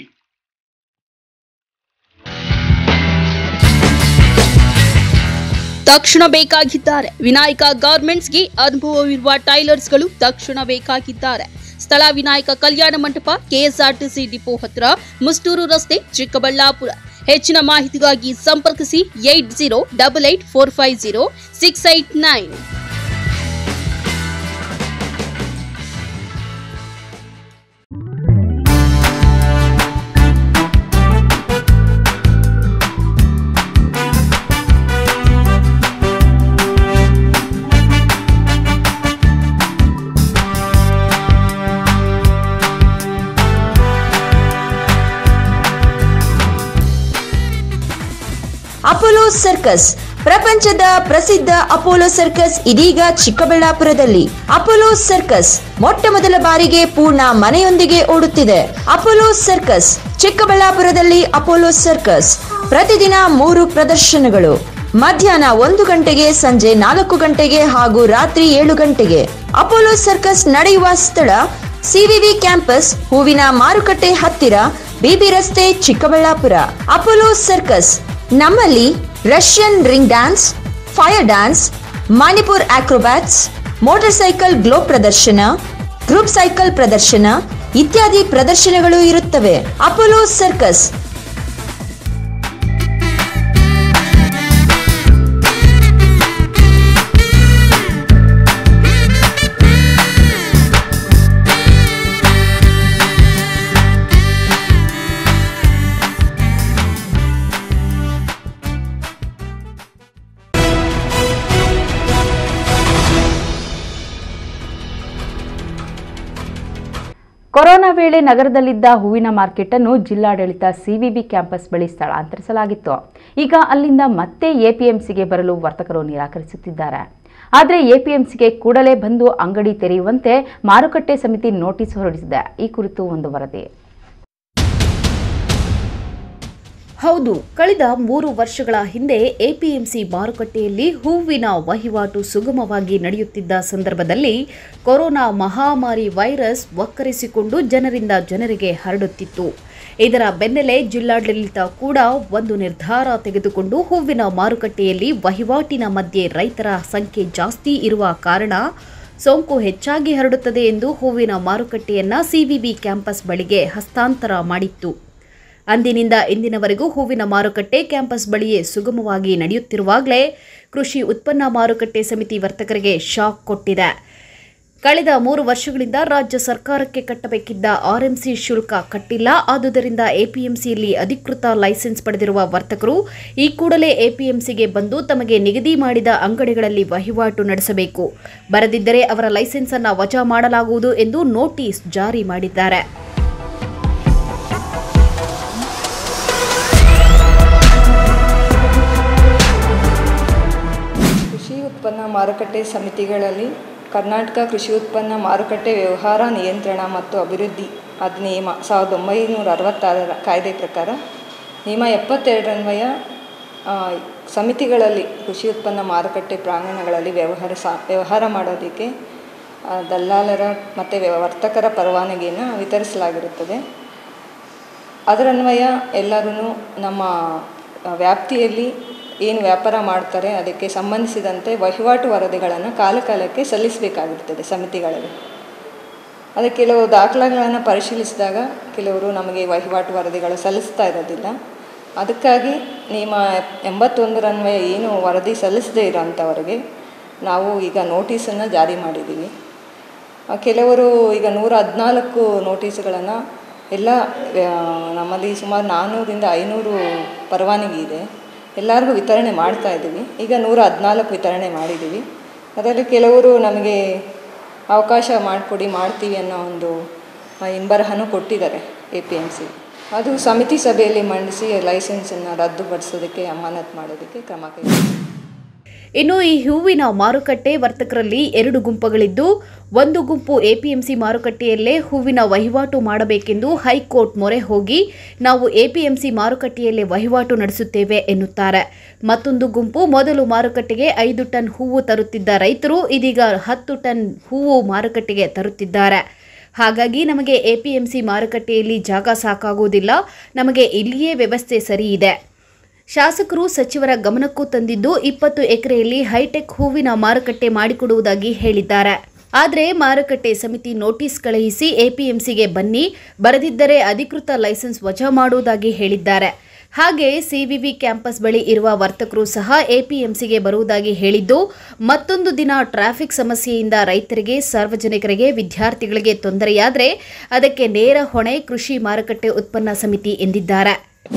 Speaker 13: ತಕ್ಷಣ ಬೇಕಾಗಿದ್ದಾರೆ ವಿನಾಯಕ ಗಾರ್ಮೆಂಟ್ಸ್ಗೆ ಅನುಭವವಿರುವ ಟೈಲರ್ಸ್ಗಳು ತಕ್ಷಣ ಬೇಕಾಗಿದ್ದಾರೆ ಸ್ಥಳ ವಿನಾಯಕ ಕಲ್ಯಾಣ ಮಂಟಪ ಕೆಎಸ್ಆರ್ಟಿಸಿ ಡಿಪೋ ಹತ್ರ ಮುಸ್ತೂರು ರಸ್ತೆ ಚಿಕ್ಕಬಳ್ಳಾಪುರ ಹೆಚ್ಚಿನ ಮಾಹಿತಿಗಾಗಿ ಸಂಪರ್ಕಿಸಿ eight zero double eight four five zero six eight nine
Speaker 14: Apollo circus ಪ್ರಪಂಚದ ಪ್ರಸಿದ್ಧ ಅಪೋಲೋ ಸರ್ಕಸ್ ಇದೀಗ ಚಿಕ್ಕಬಳ್ಳಾಪುರದಲ್ಲಿ ಅಪೋಲೋ ಸರ್ಕಸ್ ಮೊಟ್ಟ ಮೊದಲ ಬಾರಿಗೆ ಪೂರ್ಣ ಮನೆಯೊಂದಿಗೆ ಓಡುತ್ತಿದೆ ಅಪೋಲೋ ಸರ್ಕಸ್ ಚಿಕ್ಕಬಳ್ಳಾಪುರದಲ್ಲಿ ಅಪೋಲೋ ಸರ್ಕಸ್ ಪ್ರತಿದಿನ ಮೂರು ಪ್ರದರ್ಶನಗಳು ಮಧ್ಯಾಹ್ನ ಒಂದು ಗಂಟೆಗೆ ಸಂಜೆ ನಾಲ್ಕು ಗಂಟೆಗೆ ಹಾಗೂ ರಾತ್ರಿ ಏಳು ಗಂಟೆಗೆ ಅಪೋಲೋ ಸರ್ಕಸ್ ನಡೆಯುವ ಸ್ಥಳ ಸಿವಿವಿ ಕ್ಯಾಂಪಸ್ ಹೂವಿನ ಮಾರುಕಟ್ಟೆ ಹತ್ತಿರ ಬಿಬಿ ರಸ್ತೆ ಚಿಕ್ಕಬಳ್ಳಾಪುರ ಅಪೋಲೋ ಸರ್ಕಸ್ ನಮ್ಮಲ್ಲಿ Russian ring dance fire dance Manipur acrobats motor cycle glow ಪ್ರದರ್ಶನ ಗ್ರೂಪ್ ಸೈಕಲ್ ಪ್ರದರ್ಶನ ಇತ್ಯಾದಿ ಪ್ರದರ್ಶನಗಳು ಇರುತ್ತವೆ ಅಪೋಲೋ ಸರ್ಕಸ್
Speaker 2: ಕೊರೋನಾ ವೇಳೆ ನಗರದಲ್ಲಿದ್ದ ಹೂವಿನ ಮಾರ್ಕೆಟ್ ಅನ್ನು ಜಿಲ್ಲಾಡಳಿತ ಸಿವಿಬಿ ಕ್ಯಾಂಪಸ್ ಬಳಿ ಸ್ಥಳಾಂತರಿಸಲಾಗಿತ್ತು ಈಗ ಅಲ್ಲಿಂದ ಮತ್ತೆ ಎಪಿಎಂಸಿಗೆ ಬರಲು ವರ್ತಕರು ನಿರಾಕರಿಸುತ್ತಿದ್ದಾರೆ ಆದರೆ ಎಪಿಎಂಸಿಗೆ ಕೂಡಲೇ ಬಂದು ಅಂಗಡಿ ತೆರೆಯುವಂತೆ ಮಾರುಕಟ್ಟೆ ಸಮಿತಿ ನೋಟಿಸ್ ಹೊರಡಿಸಿದೆ ಈ ಕುರಿತು ಒಂದು ವರದಿ
Speaker 11: ಹೌದು ಕಳೆದ ಮೂರು ವರ್ಷಗಳ ಹಿಂದೆ ಎಪಿಎಂಸಿ ಮಾರುಕಟ್ಟೆಯಲ್ಲಿ ಹೂವಿನ ವಹಿವಾಟು ಸುಗಮವಾಗಿ ನಡೆಯುತ್ತಿದ್ದ ಸಂದರ್ಭದಲ್ಲಿ ಕೊರೋನಾ ಮಹಾಮಾರಿ ವೈರಸ್ ಒಕ್ಕರಿಸಿಕೊಂಡು ಜನರಿಂದ ಜನರಿಗೆ ಹರಡುತ್ತಿತ್ತು ಇದರ ಬೆನ್ನಲ್ಲೇ ಜಿಲ್ಲಾಡಳಿತ ಕೂಡ ಒಂದು ನಿರ್ಧಾರ ತೆಗೆದುಕೊಂಡು ಹೂವಿನ ಮಾರುಕಟ್ಟೆಯಲ್ಲಿ ವಹಿವಾಟಿನ ಮಧ್ಯೆ ರೈತರ ಸಂಖ್ಯೆ ಜಾಸ್ತಿ ಇರುವ ಕಾರಣ ಸೋಂಕು ಹೆಚ್ಚಾಗಿ ಹರಡುತ್ತದೆ ಎಂದು ಹೂವಿನ ಮಾರುಕಟ್ಟೆಯನ್ನ ಸಿವಿಬಿ ಕ್ಯಾಂಪಸ್ ಬಳಿಗೆ ಹಸ್ತಾಂತರ ಮಾಡಿತ್ತು ಅಂದಿನಿಂದ ಇಂದಿನವರೆಗೂ ಹೂವಿನ ಮಾರುಕಟ್ಟೆ ಕ್ಯಾಂಪಸ್ ಬಳಿಯೇ ಸುಗಮವಾಗಿ ನಡೆಯುತ್ತಿರುವಾಗಲೇ ಕೃಷಿ ಉತ್ಪನ್ನ ಮಾರುಕಟ್ಟೆ ಸಮಿತಿ ವರ್ತಕರಿಗೆ ಶಾಕ್ ಕೊಟ್ಟಿದೆ ಕಳೆದ ಮೂರು ವರ್ಷಗಳಿಂದ ರಾಜ್ಯ ಸರ್ಕಾರಕ್ಕೆ ಕಟ್ಟಬೇಕಿದ್ದ ಆರ್ಎಂಸಿ ಶುಲ್ಕ ಕಟ್ಟಿಲ್ಲ ಆದುದರಿಂದ ಎಪಿಎಂಸಿಯಲ್ಲಿ ಅಧಿಕೃತ ಲೈಸೆನ್ಸ್ ಪಡೆದಿರುವ ವರ್ತಕರು ಈ ಕೂಡಲೇ ಎಪಿಎಂಸಿಗೆ ಬಂದು ತಮಗೆ ನಿಗದಿ ಮಾಡಿದ ಅಂಗಡಿಗಳಲ್ಲಿ ವಹಿವಾಟು ನಡೆಸಬೇಕು ಬರದಿದ್ದರೆ ಅವರ ಲೈಸೆನ್ಸ್ ಅನ್ನು ವಜಾ ಮಾಡಲಾಗುವುದು ಎಂದು ನೋಟಿಸ್ ಜಾರಿ ಮಾಡಿದ್ದಾರೆ
Speaker 15: ಕೃಷಿ ಉತ್ಪನ್ನ ಮಾರುಕಟ್ಟೆ ಸಮಿತಿಗಳಲ್ಲಿ ಕರ್ನಾಟಕ ಕೃಷಿ ಉತ್ಪನ್ನ ಮಾರುಕಟ್ಟೆ ವ್ಯವಹಾರ ನಿಯಂತ್ರಣ ಮತ್ತು ಅಭಿವೃದ್ಧಿ ಅಧಿನಿಯಮ ಸಾವಿರದ ಒಂಬೈನೂರ ಅರವತ್ತಾರರ ಕಾಯ್ದೆ ಪ್ರಕಾರ ನಿಯಮ ಎಪ್ಪತ್ತೆರಡರನ್ವಯ ಆ, ಸಮಿತಿಗಳಲ್ಲಿ ಕೃಷಿ ಉತ್ಪನ್ನ ಮಾರುಕಟ್ಟೆ ಪ್ರಾಂಗಣಗಳಲ್ಲಿ ವ್ಯವಹಾರ ಸಾ ವ್ಯವಹಾರ ಮಾಡೋದಕ್ಕೆ ಆ, ದಲ್ಲಾಳರ ಮತ್ತು ವ್ಯ- ವರ್ತಕರ ಪರವಾನಗಿಯನ್ನು ವಿತರಿಸಲಾಗಿರುತ್ತದೆ ಅದರನ್ವಯ ಎಲ್ಲರೂ ನಮ್ಮ ಆ, ವ್ಯಾಪ್ತಿಯಲ್ಲಿ ಏನು ವ್ಯಾಪಾರ ಮಾಡ್ತಾರೆ ಅದಕ್ಕೆ ಸಂಬಂಧಿಸಿದಂತೆ ವಹಿವಾಟು ವರದಿಗಳನ್ನು ಕಾಲಕಾಲಕ್ಕೆ ಸಲ್ಲಿಸಬೇಕಾಗಿರ್ತದೆ ಸಮಿತಿಗಳಲ್ಲಿ ಅದಕ್ಕೆ ಕೆಲವು ದಾಖಲೆಗಳನ್ನು ಪರಿಶೀಲಿಸಿದಾಗ ಕೆಲವರು ನಮಗೆ ವಹಿವಾಟು ವರದಿಗಳು ಸಲ್ಲಿಸ್ತಾ ಇರೋದಿಲ್ಲ ಅದಕ್ಕಾಗಿ ನಿಯಮ ಎಂಬತ್ತೊಂದರನ್ವಯ ಏನು ವರದಿ ಸಲ್ಲಿಸದೇ ಇರೋಂಥವರಿಗೆ ನಾವು ಈಗ ನೋಟಿಸನ್ನು ಜಾರಿ ಮಾಡಿದ್ದೀವಿ ಆ, ಕೆಲವರು ಈಗ ನೂರ ಹದಿನಾಲ್ಕು ನೋಟಿಸ್ಗಳನ್ನು ಎಲ್ಲ ಆ, ನಮ್ಮಲ್ಲಿ ಸುಮಾರು ನಾನ್ನೂರಿಂದ ಐನೂರು ಪರವಾನಗಿ ಇದೆ ಎಲ್ಲರಿಗೂ ವಿತರಣೆ ಮಾಡ್ತಾ ಇದ್ದೀವಿ ಈಗ ನೂರ ಹದಿನಾಲ್ಕು ವಿತರಣೆ ಮಾಡಿದ್ದೀವಿ ಅದರಲ್ಲಿ ಕೆಲವರು ನಮಗೆ ಅವಕಾಶ ಮಾಡಿಕೊಡಿ ಮಾಡ್ತೀವಿ ಅನ್ನೋ ಒಂದು ಆ, ಹಿಂಬರಹನೂ ಕೊಟ್ಟಿದ್ದಾರೆ ಎ ಪಿ ಎಮ್ ಸಿ ಅದು ಸಮಿತಿ ಸಭೆಯಲ್ಲಿ ಮಂಡಿಸಿ ಲೈಸೆನ್ಸನ್ನು ರದ್ದುಪಡಿಸೋದಕ್ಕೆ ಅಮಾನತ್ ಮಾಡೋದಕ್ಕೆ ಕ್ರಮ ಕೈಗೊಳ್ಳಿ
Speaker 11: ಇನ್ನು ಈ ಹೂವಿನ ಮಾರುಕಟ್ಟೆ ವರ್ತಕರಲ್ಲಿ ಎರಡು ಗುಂಪುಗಳಿದ್ದು ಒಂದು ಗುಂಪು ಎಪಿಎಂಸಿ ಮಾರುಕಟ್ಟೆಯಲ್ಲೇ ಹೂವಿನ ವಹಿವಾಟು ಮಾಡಬೇಕೆಂದು ಹೈಕೋರ್ಟ್ ಮೊರೆ ಹೋಗಿ ನಾವು ಎಪಿಎಂಸಿ ಮಾರುಕಟ್ಟೆಯಲ್ಲೇ ವಹಿವಾಟು ನಡೆಸುತ್ತೇವೆ ಎನ್ನುತ್ತಾರೆ ಮತ್ತೊಂದು ಗುಂಪು ಮೊದಲು ಮಾರುಕಟ್ಟೆಗೆ ಐದು ಟನ್ ಹೂವು ತರುತ್ತಿದ್ದ ರೈತರು ಇದೀಗ ಹತ್ತು ಟನ್ ಹೂವು ಮಾರುಕಟ್ಟೆಗೆ ತರುತ್ತಿದ್ದಾರೆ ಹಾಗಾಗಿ ನಮಗೆ ಎಪಿಎಂಸಿ ಮಾರುಕಟ್ಟೆಯಲ್ಲಿ ಜಾಗ ಸಾಕಾಗುವುದಿಲ್ಲ ನಮಗೆ ಇಲ್ಲಿಯೇ ವ್ಯವಸ್ಥೆ ಸರಿ ಇದೆ ಶಾಸಕರು ಸಚಿವರ ಗಮನಕ್ಕೂ ತಂದಿದ್ದು ಇಪ್ಪತ್ತು ಎಕರೆಯಲ್ಲಿ ಹೈಟೆಕ್ ಹೂವಿನ ಮಾರುಕಟ್ಟೆ ಮಾಡಿಕೊಡುವುದಾಗಿ ಹೇಳಿದ್ದಾರೆ ಆದರೆ ಮಾರುಕಟ್ಟೆ ಸಮಿತಿ ನೋಟಿಸ್ ಕಳುಹಿಸಿ ಎಪಿಎಂಸಿಗೆ ಬನ್ನಿ ಬರದಿದ್ದರೆ ಅಧಿಕೃತ ಲೈಸೆನ್ಸ್ ವಜಾ ಮಾಡುವುದಾಗಿ ಹೇಳಿದ್ದಾರೆ ಹಾಗೆ ಸಿವಿವಿ ಕ್ಯಾಂಪಸ್ ಬಳಿ ಇರುವ ವರ್ತಕರು ಸಹ ಎಪಿಎಂಸಿಗೆ ಬರುವುದಾಗಿ ಹೇಳಿದ್ದು ಮತ್ತೊಂದು ದಿನ ಟ್ರಾಫಿಕ್ ಸಮಸ್ಯೆಯಿಂದ ರೈತರಿಗೆ ಸಾರ್ವಜನಿಕರಿಗೆ ವಿದ್ಯಾರ್ಥಿಗಳಿಗೆ ತೊಂದರೆಯಾದರೆ ಅದಕ್ಕೆ ನೇರ ಹೊಣೆ ಕೃಷಿ ಮಾರುಕಟ್ಟೆ ಉತ್ಪನ್ನ ಸಮಿತಿ ಎಂದಿದ್ದಾರೆ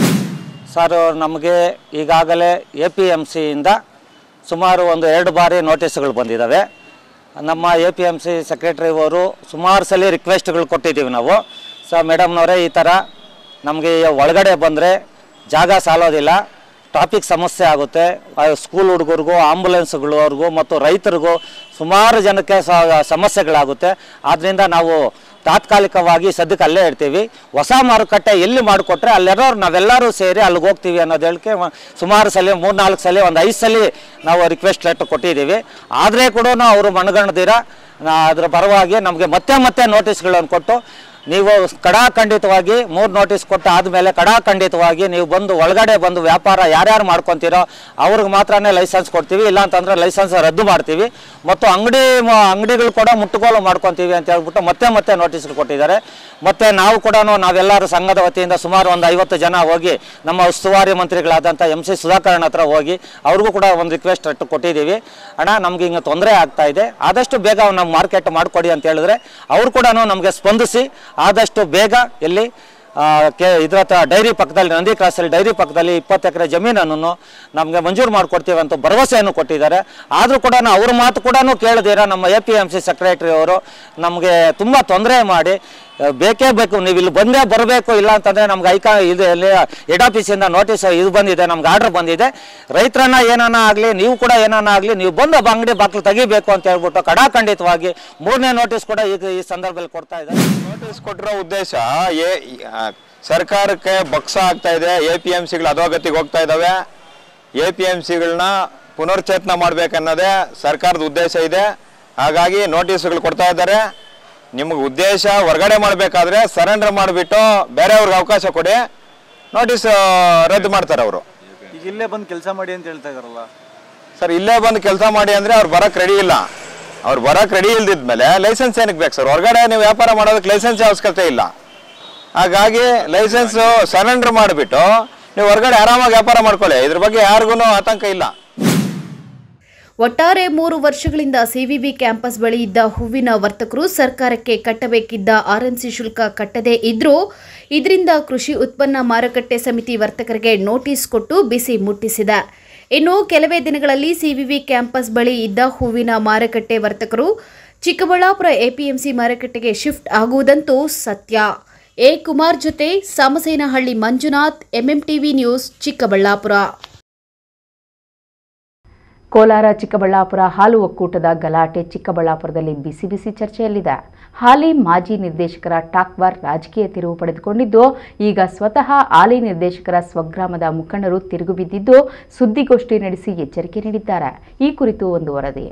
Speaker 16: ಸರ್ ನಮಗೆ ಈಗಾಗಲೇ ಎ ಪಿ ಎಮ್ ಸಿಯಿಂದ ಸುಮಾರು ಒಂದು ಎರಡು ಬಾರಿ ನೋಟಿಸ್ಗಳು ಬಂದಿದ್ದಾವೆ ನಮ್ಮ A P M C secretary ಅವರು ಸುಮಾರು ಸಲ ರಿಕ್ವೆಸ್ಟ್ಗಳು ಕೊಟ್ಟಿದ್ದೀವಿ ನಾವು ಸೊ ಮೇಡಮ್ನವರೇ ಈ ಥರ ನಮಗೆ ಒಳಗಡೆ ಬಂದರೆ ಜಾಗ ಸಾಲೋದಿಲ್ಲ ಟ್ರಾಫಿಕ್ ಸಮಸ್ಯೆ ಆಗುತ್ತೆ ಆ ಸ್ಕೂಲ್ ಹುಡುಗರಿಗೂ ಆಂಬುಲೆನ್ಸ್ಗಳವ್ರಿಗೂ ಮತ್ತು ರೈತರಿಗೂ ಸುಮಾರು ಜನಕ್ಕೆ ಸ- ಸಮಸ್ಯೆಗಳಾಗುತ್ತೆ ಆದ್ದರಿಂದ ನಾವು ತಾತ್ಕಾಲಿಕವಾಗಿ ಸದ್ಯಕ್ಕೆ ಅಲ್ಲೇ ಇರ್ತೀವಿ ಹೊಸ ಮಾರುಕಟ್ಟೆ ಎಲ್ಲಿ ಮಾಡಿಕೊಟ್ರೆ ಅಲ್ಲೆಲ್ಲರೂ ನಾವೆಲ್ಲರೂ ಸೇರಿ ಅಲ್ಲಿಗೆ ಹೋಗ್ತೀವಿ ಅನ್ನೋದು ಹೇಳಿಕೆ ಮ- ಸುಮಾರು ಸಲ ಮೂರು ನಾಲ್ಕು ಸಲ ಒಂದು ಐದು ಸಲ ನಾವು ರಿಕ್ವೆಸ್ಟ್ ಲೆಟರ್ ಕೊಟ್ಟಿದ್ದೀವಿ ಆದರೆ ಕೂಡ ಅವರು ಮನಗಣದಿರ ಅದರ ಪರವಾಗಿ ನಮಗೆ ಮತ್ತೆ ಮತ್ತೆ ನೋಟಿಸ್ಗಳನ್ನು ಕೊಟ್ಟು ನೀವು ಕಡಾಖಂಡಿತವಾಗಿ ಮೂರು ನೋಟಿಸ್ ಕೊಟ್ಟು ಆದಮೇಲೆ ಕಡಾಖಂಡಿತವಾಗಿ ನೀವು ಬಂದು ಒಳಗಡೆ ಬಂದು ವ್ಯಾಪಾರ ಯಾರ್ಯಾರು ಮಾಡ್ಕೊತೀರೋ ಅವ್ರಿಗೆ ಮಾತ್ರನೇ ಲೈಸೆನ್ಸ್ ಕೊಡ್ತೀವಿ ಇಲ್ಲ ಅಂತಂದರೆ ಲೈಸೆನ್ಸ್ ರದ್ದು ಮಾಡ್ತೀವಿ ಮತ್ತು ಅಂಗಡಿ ಅಂಗಡಿಗಳು ಕೂಡ ಮುಟ್ಟುಗೋಲು ಮಾಡ್ಕೊತೀವಿ ಅಂತ ಹೇಳ್ಬಿಟ್ಟು ಮತ್ತೆ ಮತ್ತೆ ನೋಟಿಸ್ ಕೊಟ್ಟಿದ್ದಾರೆ ಮತ್ತು ನಾವು ಕೂಡ ನಾವೆಲ್ಲರೂ ಸಂಘದ ವತಿಯಿಂದ ಸುಮಾರು ಒಂದು ಐವತ್ತು ಜನ ಹೋಗಿ ನಮ್ಮ ಉಸ್ತುವಾರಿ ಮಂತ್ರಿಗಳಾದಂಥ ಎಂ ಸಿ ಸುಧಾಕರನ್ ಹತ್ರ ಹೋಗಿ ಅವ್ರಿಗೂ ಕೂಡ ಒಂದು ರಿಕ್ವೆಸ್ಟ್ ಕೊಟ್ಟಿದ್ದೀವಿ ಅಣ್ಣ ನಮ್ಗೆ ಹಿಂಗೆ ತೊಂದರೆ ಆಗ್ತಾ ಇದೆ ಆದಷ್ಟು ಬೇಗ ನಮ್ಮ ಮಾರ್ಕೆಟ್ ಮಾಡಿಕೊಡಿ ಅಂತ ಹೇಳಿದ್ರೆ ಅವ್ರು ಕೂಡ ನಮಗೆ ಸ್ಪಂದಿಸಿ ಆದಷ್ಟು ಬೇಗ ಎಲ್ಲಿ ಆ, ಕೆ ಇದ್ರ ಹತ್ರ ಡೈರಿ ಪಕ್ಕದಲ್ಲಿ ನಂದಿ ಕ್ರಾಸಲ್ಲಿ ಡೈರಿ ಪಕ್ಕದಲ್ಲಿ ಇಪ್ಪತ್ತು ಎಕರೆ ಜಮೀನನ್ನು ನಮಗೆ ಮಂಜೂರು ಮಾಡಿಕೊಡ್ತೀವಿ ಅಂತ ಭರವಸೆಯನ್ನು ಕೊಟ್ಟಿದ್ದಾರೆ ಆದರೂ ಕೂಡ ಅವ್ರ ಮಾತು ಕೂಡ ಕೇಳದಿರ ನಮ್ಮ A P M C secretary ಅವರು ನಮಗೆ ತುಂಬ ತೊಂದರೆ ಮಾಡಿ ಆ, ಬೇಕೇ ಬೇಕು ನೀವು ಇಲ್ಲಿ ಬಂದೇ ಬರಬೇಕು ಇಲ್ಲ ಅಂತಂದರೆ ನಮ್ಗೆ ಐಕಾ ಇದು ಇಲ್ಲಿ ಹೆಡ್ ಆಫೀಸಿಂದ ನೋಟಿಸ್ ಇದು ಬಂದಿದೆ ನಮ್ಗೆ ಆರ್ಡರ್ ಬಂದಿದೆ ರೈತರನ್ನ ಏನಾನ ಆಗಲಿ ನೀವು ಕೂಡ ಏನಾನ ಆಗಲಿ ನೀವು ಬಂದು ಆ ಅಂಗಡಿ ಬಾಗಿಲು ತೆಗಿಬೇಕು ಅಂತ ಹೇಳ್ಬಿಟ್ಟು ಕಡಾಖಂಡಿತವಾಗಿ ಮೂರನೇ ನೋಟಿಸ್ ಕೂಡ ಈಗ ಈ ಸಂದರ್ಭದಲ್ಲಿ ಕೊಡ್ತಾ ಇದ್ದಾರೆ
Speaker 17: ನೋಟಿಸ್ ಕೊಟ್ಟಿರೋ ಉದ್ದೇಶ ಏ ಆ, ಸರ್ಕಾರಕ್ಕೆ ಬಕ್ಸ ಆಗ್ತಾ ಇದೆ ಎ ಪಿ ಎಮ್ ಸಿಗಳು ಅಧೋಗತಿಗೆ ಹೋಗ್ತಾ ಇದ್ದಾವೆ ಎ ಪಿ ಎಮ್ ಸಿಗಳನ್ನ ಪುನರ್ಚೇತನ ಮಾಡ್ಬೇಕನ್ನೋದೇ ಸರ್ಕಾರದ ಉದ್ದೇಶ ಇದೆ ಹಾಗಾಗಿ ನೋಟಿಸ್ಗಳು ಕೊಡ್ತಾ ಇದ್ದಾರೆ ನಿಮ್ಗೆ ಉದ್ದೇಶ ಹೊರಗಡೆ ಮಾಡಬೇಕಾದ್ರೆ ಸರೆಂಡರ್ ಮಾಡಿಬಿಟ್ಟು ಬೇರೆಯವ್ರಿಗೆ ಅವಕಾಶ ಕೊಡಿ ನೋಟಿಸ್ ರದ್ದು ಮಾಡ್ತಾರೆ ಅವರು
Speaker 18: ಈಗ ಇಲ್ಲೇ ಬಂದು ಕೆಲಸ ಮಾಡಿ ಅಂತ ಹೇಳ್ತಾ ಇದಾರಲ್ಲ
Speaker 17: ಸರ್ ಇಲ್ಲೇ ಬಂದು ಕೆಲಸ ಮಾಡಿ ಅಂದ್ರೆ ಅವ್ರು ಬರಕ್ ರೆಡಿ ಇಲ್ಲ ಅವ್ರು ಬರಕ್ ರೆಡಿ ಇಲ್ದಿದ್ಮೇಲೆ ಲೈಸೆನ್ಸ್ ಏನಕ್ಕೆ ಬೇಕು ಸರ್ ಹೊರಗಡೆ ನೀವು ವ್ಯಾಪಾರ ಮಾಡೋದಕ್ಕೆ ಲೈಸೆನ್ಸ್ ಅವಶ್ಯಕತೆ ಇಲ್ಲ ಹಾಗಾಗಿ ಲೈಸೆನ್ಸ್ ಸರೆಂಡರ್ ಮಾಡಿಬಿಟ್ಟು ನೀವು ಹೊರಗಡೆ ಆರಾಮಾಗಿ ವ್ಯಾಪಾರ ಮಾಡ್ಕೊಳ್ಳಿ ಇದ್ರ ಬಗ್ಗೆ ಯಾರಿಗೂ ಆತಂಕ ಇಲ್ಲ
Speaker 11: ಒಟ್ಟಾರೆ ಮೂರು ವರ್ಷಗಳಿಂದ ಸಿವಿಬಿ ಕ್ಯಾಂಪಸ್ ಬಳಿ ಇದ್ದ ಹೂವಿನ ವರ್ತಕರು ಸರ್ಕಾರಕ್ಕೆ ಕಟ್ಟಬೇಕಿದ್ದ ಆರ್ಎನ್ಸಿ ಶುಲ್ಕ ಕಟ್ಟದೇ ಇದ್ರೂ ಇದರಿಂದ ಕೃಷಿ ಉತ್ಪನ್ನ ಮಾರುಕಟ್ಟೆ ಸಮಿತಿ ವರ್ತಕರಿಗೆ ನೋಟಿಸ್ ಕೊಟ್ಟು ಬಿಸಿ ಮುಟ್ಟಿಸಿದೆ ಇನ್ನು ಕೆಲವೇ ದಿನಗಳಲ್ಲಿ ಸಿವಿವಿ ಕ್ಯಾಂಪಸ್ ಬಳಿ ಇದ್ದ ಹೂವಿನ ಮಾರುಕಟ್ಟೆ ವರ್ತಕರು ಚಿಕ್ಕಬಳ್ಳಾಪುರ ಎಪಿಎಂಸಿ ಮಾರುಕಟ್ಟೆಗೆ ಶಿಫ್ಟ್ ಆಗುವುದಂತೂ ಸತ್ಯ ಎ ಕುಮಾರ್ ಜೊತೆ ಸಾಮಸೇನಹಳ್ಳಿ ಮಂಜುನಾಥ್ ಎಂಎಂಟಿವಿ ನ್ಯೂಸ್ ಚಿಕ್ಕಬಳ್ಳಾಪುರ
Speaker 2: ಕೋಲಾರ ಚಿಕ್ಕಬಳ್ಳಾಪುರ ಹಾಲು ಒಕ್ಕೂಟದ ಗಲಾಟೆ ಚಿಕ್ಕಬಳ್ಳಾಪುರದಲ್ಲಿ ಬಿಸಿ ಬಿಸಿ ಚರ್ಚೆಯಲ್ಲಿದೆ ಹಾಲಿ ಮಾಜಿ ನಿರ್ದೇಶಕರ ಟಾಕ್ವಾರ್ ರಾಜಕೀಯ ತಿರುವು ಪಡೆದುಕೊಂಡಿದ್ದು ಈಗ ಸ್ವತಃ ಹಾಲಿ ನಿರ್ದೇಶಕರ ಸ್ವಗ್ರಾಮದ ಮುಖಂಡರು ತಿರುಗು ಬಿದ್ದಿದ್ದು ಸುದ್ದಿಗೋಷ್ಠಿ ನಡೆಸಿ ಎಚ್ಚರಿಕೆ ನೀಡಿದ್ದಾರೆ ಈ ಕುರಿತು ಒಂದು ವರದಿ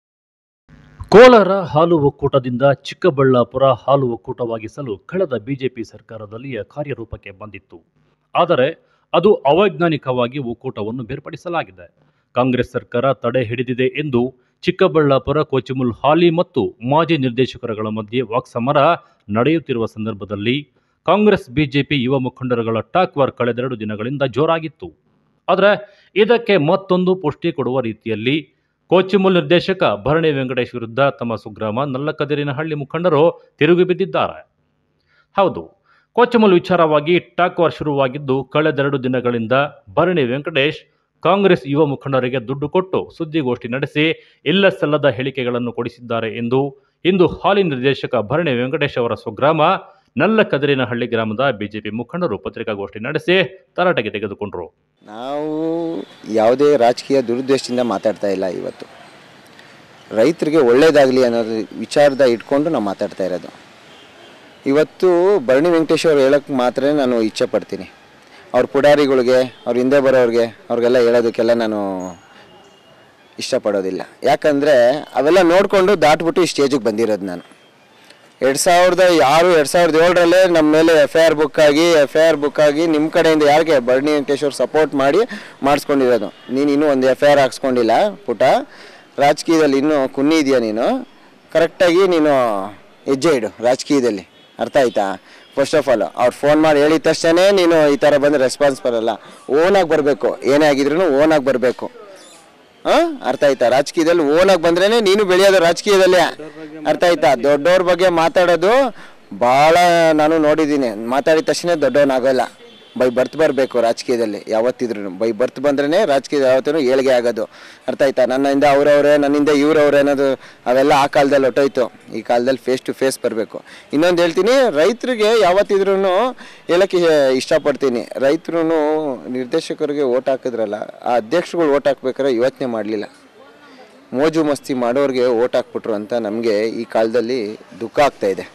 Speaker 3: ಕೋಲಾರ ಹಾಲು ಒಕ್ಕೂಟದಿಂದ ಚಿಕ್ಕಬಳ್ಳಾಪುರ ಹಾಲು ಒಕ್ಕೂಟವಾಗಿಸಲು ಕಳೆದ ಬಿಜೆಪಿ ಸರ್ಕಾರದಲ್ಲಿಯ ಕಾರ್ಯರೂಪಕ್ಕೆ ಬಂದಿತ್ತು ಆದರೆ ಅದು ಅವೈಜ್ಞಾನಿಕವಾಗಿ ಒಕ್ಕೂಟವನ್ನು ಬೇರ್ಪಡಿಸಲಾಗಿದೆ ಕಾಂಗ್ರೆಸ್ ಸರ್ಕಾರ ತಡೆ ಹಿಡಿದಿದೆ ಎಂದು ಚಿಕ್ಕಬಳ್ಳಾಪುರ ಕೋಚಿಮುಲ್ ಹಾಲಿ ಮತ್ತು ಮಾಜಿ ನಿರ್ದೇಶಕರುಗಳ ಮಧ್ಯೆ ವಾಕ್ಸಮರ ನಡೆಯುತ್ತಿರುವ ಸಂದರ್ಭದಲ್ಲಿ ಕಾಂಗ್ರೆಸ್ ಬಿಜೆಪಿ ಯುವ ಮುಖಂಡರುಗಳ ಟಾಕ್ ವಾರ್ ಕಳೆದೆರಡು ದಿನಗಳಿಂದ ಜೋರಾಗಿತ್ತು ಆದರೆ ಇದಕ್ಕೆ ಮತ್ತೊಂದು ಪುಷ್ಟಿ ಕೊಡುವ ರೀತಿಯಲ್ಲಿ ಕೋಚಿಮುಲ್ ನಿರ್ದೇಶಕ ಭರಣಿ ವೆಂಕಟೇಶ್ ವಿರುದ್ಧ ತಮ್ಮ ಸುಗ್ರಾಮ ನಲ್ಲಕದಿರಿನಹಳ್ಳಿ ಮುಖಂಡರು ತಿರುಗಿ ಬಿದ್ದಿದ್ದಾರೆ ಹೌದು ಕೋಚಮುಲ್ ವಿಚಾರವಾಗಿ ಟಾಕ್ ವಾರ್ ಶುರುವಾಗಿದ್ದು ಕಳೆದೆರಡು ದಿನಗಳಿಂದ ಭರಣಿ ವೆಂಕಟೇಶ್ ಕಾಂಗ್ರೆಸ್ ಯುವ ಮುಖಂಡರಿಗೆ ದುಡ್ಡು ಕೊಟ್ಟು ಸುದ್ದಿಗೋಷ್ಠಿ ನಡೆಸಿ ಇಲ್ಲ ಸಲ್ಲದ ಹೇಳಿಕೆಗಳನ್ನು ಕೊಡಿಸಿದ್ದಾರೆ ಎಂದು ಇಂದು ಹಾಲಿ ನಿರ್ದೇಶಕ ಭರಣಿ ವೆಂಕಟೇಶ್ ಅವರ ಸ್ವಗ್ರಾಮ ನಲ್ಲಕದಿರಿನಹಳ್ಳಿ ಗ್ರಾಮದ ಬಿಜೆಪಿ ಮುಖಂಡರು ಪತ್ರಿಕಾಗೋಷ್ಠಿ ನಡೆಸಿ ತರಾಟೆಗೆ ತೆಗೆದುಕೊಂಡರು
Speaker 19: ನಾವು ಯಾವುದೇ ರಾಜಕೀಯ ದುರುದ್ದೇಶದಿಂದ ಮಾತಾಡ್ತಾ ಇಲ್ಲ ಇವತ್ತು ರೈತರಿಗೆ ಒಳ್ಳೇದಾಗಲಿ ಅನ್ನೋದು ವಿಚಾರದ ಇಟ್ಕೊಂಡು ನಾವು ಮಾತಾಡ್ತಾ ಇರೋದು ಇವತ್ತು ಭರಣಿ ವೆಂಕಟೇಶ್ ಅವ್ರು ಹೇಳೋಕ್ಕೆ ಮಾತ್ರ ನಾನು ಇಚ್ಛೆ ಪಡ್ತೀನಿ ಅವ್ರ ಪುಡಾರಿಗಳಿಗೆ ಅವ್ರ ಹಿಂದೆ ಬರೋರಿಗೆ ಅವ್ರಿಗೆಲ್ಲ ಹೇಳೋದಕ್ಕೆಲ್ಲ ನಾನು ಇಷ್ಟಪಡೋದಿಲ್ಲ ಯಾಕಂದರೆ ಅವೆಲ್ಲ ನೋಡಿಕೊಂಡು ದಾಟ್ಬಿಟ್ಟು ಈ ಸ್ಟೇಜಿಗೆ ಬಂದಿರೋದು ನಾನು ಎರಡು ಸಾವಿರದ ಆರು ಎರಡು ಸಾವಿರದ ಏಳರಲ್ಲೇ ನಮ್ಮ ಮೇಲೆ ಎಫ್ ಐ ಆರ್ ಬುಕ್ ಆಗಿ ಎಫ್ ಐ ಆರ್ ಬುಕ್ ಆಗಿ ನಿಮ್ಮ ಕಡೆಯಿಂದ ಯಾರಿಗೆ ಭರಣಿ ವೆಂಕಟೇಶ್ವರ್ ಸಪೋರ್ಟ್ ಮಾಡಿ ಮಾಡಿಸ್ಕೊಂಡಿರೋದು ನೀನು ಇನ್ನೂ ಒಂದು ಎಫ್ ಐ ಆರ್ ಹಾಕ್ಸ್ಕೊಂಡಿಲ್ಲ ಪುಟ ರಾಜಕೀಯದಲ್ಲಿ ಇನ್ನೂ ಕುನ್ನಿ ಇದೆಯಾ ನೀನು ಕರೆಕ್ಟಾಗಿ ನೀನು ಹೆಜ್ಜೆ ಇಡು ರಾಜಕೀಯದಲ್ಲಿ ಅರ್ಥ ಆಯ್ತಾ ಫಸ್ಟ್ ಆಫ್ ಆಲ್ ಅವ್ರು ಫೋನ್ ಮಾಡಿ ಹೇಳಿದ ತಕ್ಷಣ ನೀನು ಈ ಥರ ಬಂದು ರೆಸ್ಪಾನ್ಸ್ ಬರಲ್ಲ ಓನಾಗಿ ಬರಬೇಕು ಏನೇ ಆಗಿದ್ರು ಓನಾಗಿ ಬರಬೇಕು ಹಾಂ ಅರ್ಥ ಆಯ್ತಾ ರಾಜಕೀಯದಲ್ಲಿ ಓನಾಗಿ ಬಂದ್ರೇನೆ ನೀನು ಬೆಳೆಯೋದು ರಾಜಕೀಯದಲ್ಲಿ ಅರ್ಥ ಆಯ್ತಾ ದೊಡ್ಡವ್ರ ಬಗ್ಗೆ ಮಾತಾಡೋದು ಭಾಳ ನಾನು ನೋಡಿದ್ದೀನಿ ಮಾತಾಡಿದ ತಕ್ಷಣ ದೊಡ್ಡವನಾಗೋಲ್ಲ ಬೈ ಬರ್ತ್ ಬರಬೇಕು ರಾಜಕೀಯದಲ್ಲಿ ಯಾವತ್ತಿದ್ರು ಬೈ ಬರ್ತ್ ಬಂದ್ರೇ ರಾಜಕೀಯ ಯಾವತ್ತೂ ಏಳಿಗೆ ಆಗೋದು ಅರ್ಥ ಆಯ್ತಾ ನನ್ನಿಂದ ಅವ್ರವ್ರೆ ನನ್ನಿಂದ ಇವ್ರವ್ರೆ ಅನ್ನೋದು ಅವೆಲ್ಲ ಆ ಕಾಲದಲ್ಲಿ ಹೊಟ್ಟೋಯ್ತು ಈ ಕಾಲದಲ್ಲಿ ಫೇಸ್ ಟು ಫೇಸ್ ಬರಬೇಕು ಇನ್ನೊಂದು ಹೇಳ್ತೀನಿ ರೈತರಿಗೆ ಯಾವತ್ತಿದ್ರೂ ಹೇಳಕ್ಕೆ ಇಷ್ಟಪಡ್ತೀನಿ ರೈತರು ನಿರ್ದೇಶಕರಿಗೆ ಓಟ್ ಹಾಕಿದ್ರಲ್ಲ ಆ ಅಧ್ಯಕ್ಷರುಗಳು ಓಟ್ ಹಾಕ್ಬೇಕಾದ್ರೆ ಯೋಚನೆ ಮಾಡಲಿಲ್ಲ ಮೋಜು ಮಸ್ತಿ ಮಾಡೋರಿಗೆ ಓಟ್ ಹಾಕ್ಬಿಟ್ರು ಅಂತ ನಮಗೆ ಈ ಕಾಲದಲ್ಲಿ ದುಃಖ ಆಗ್ತಾ ಇದೆ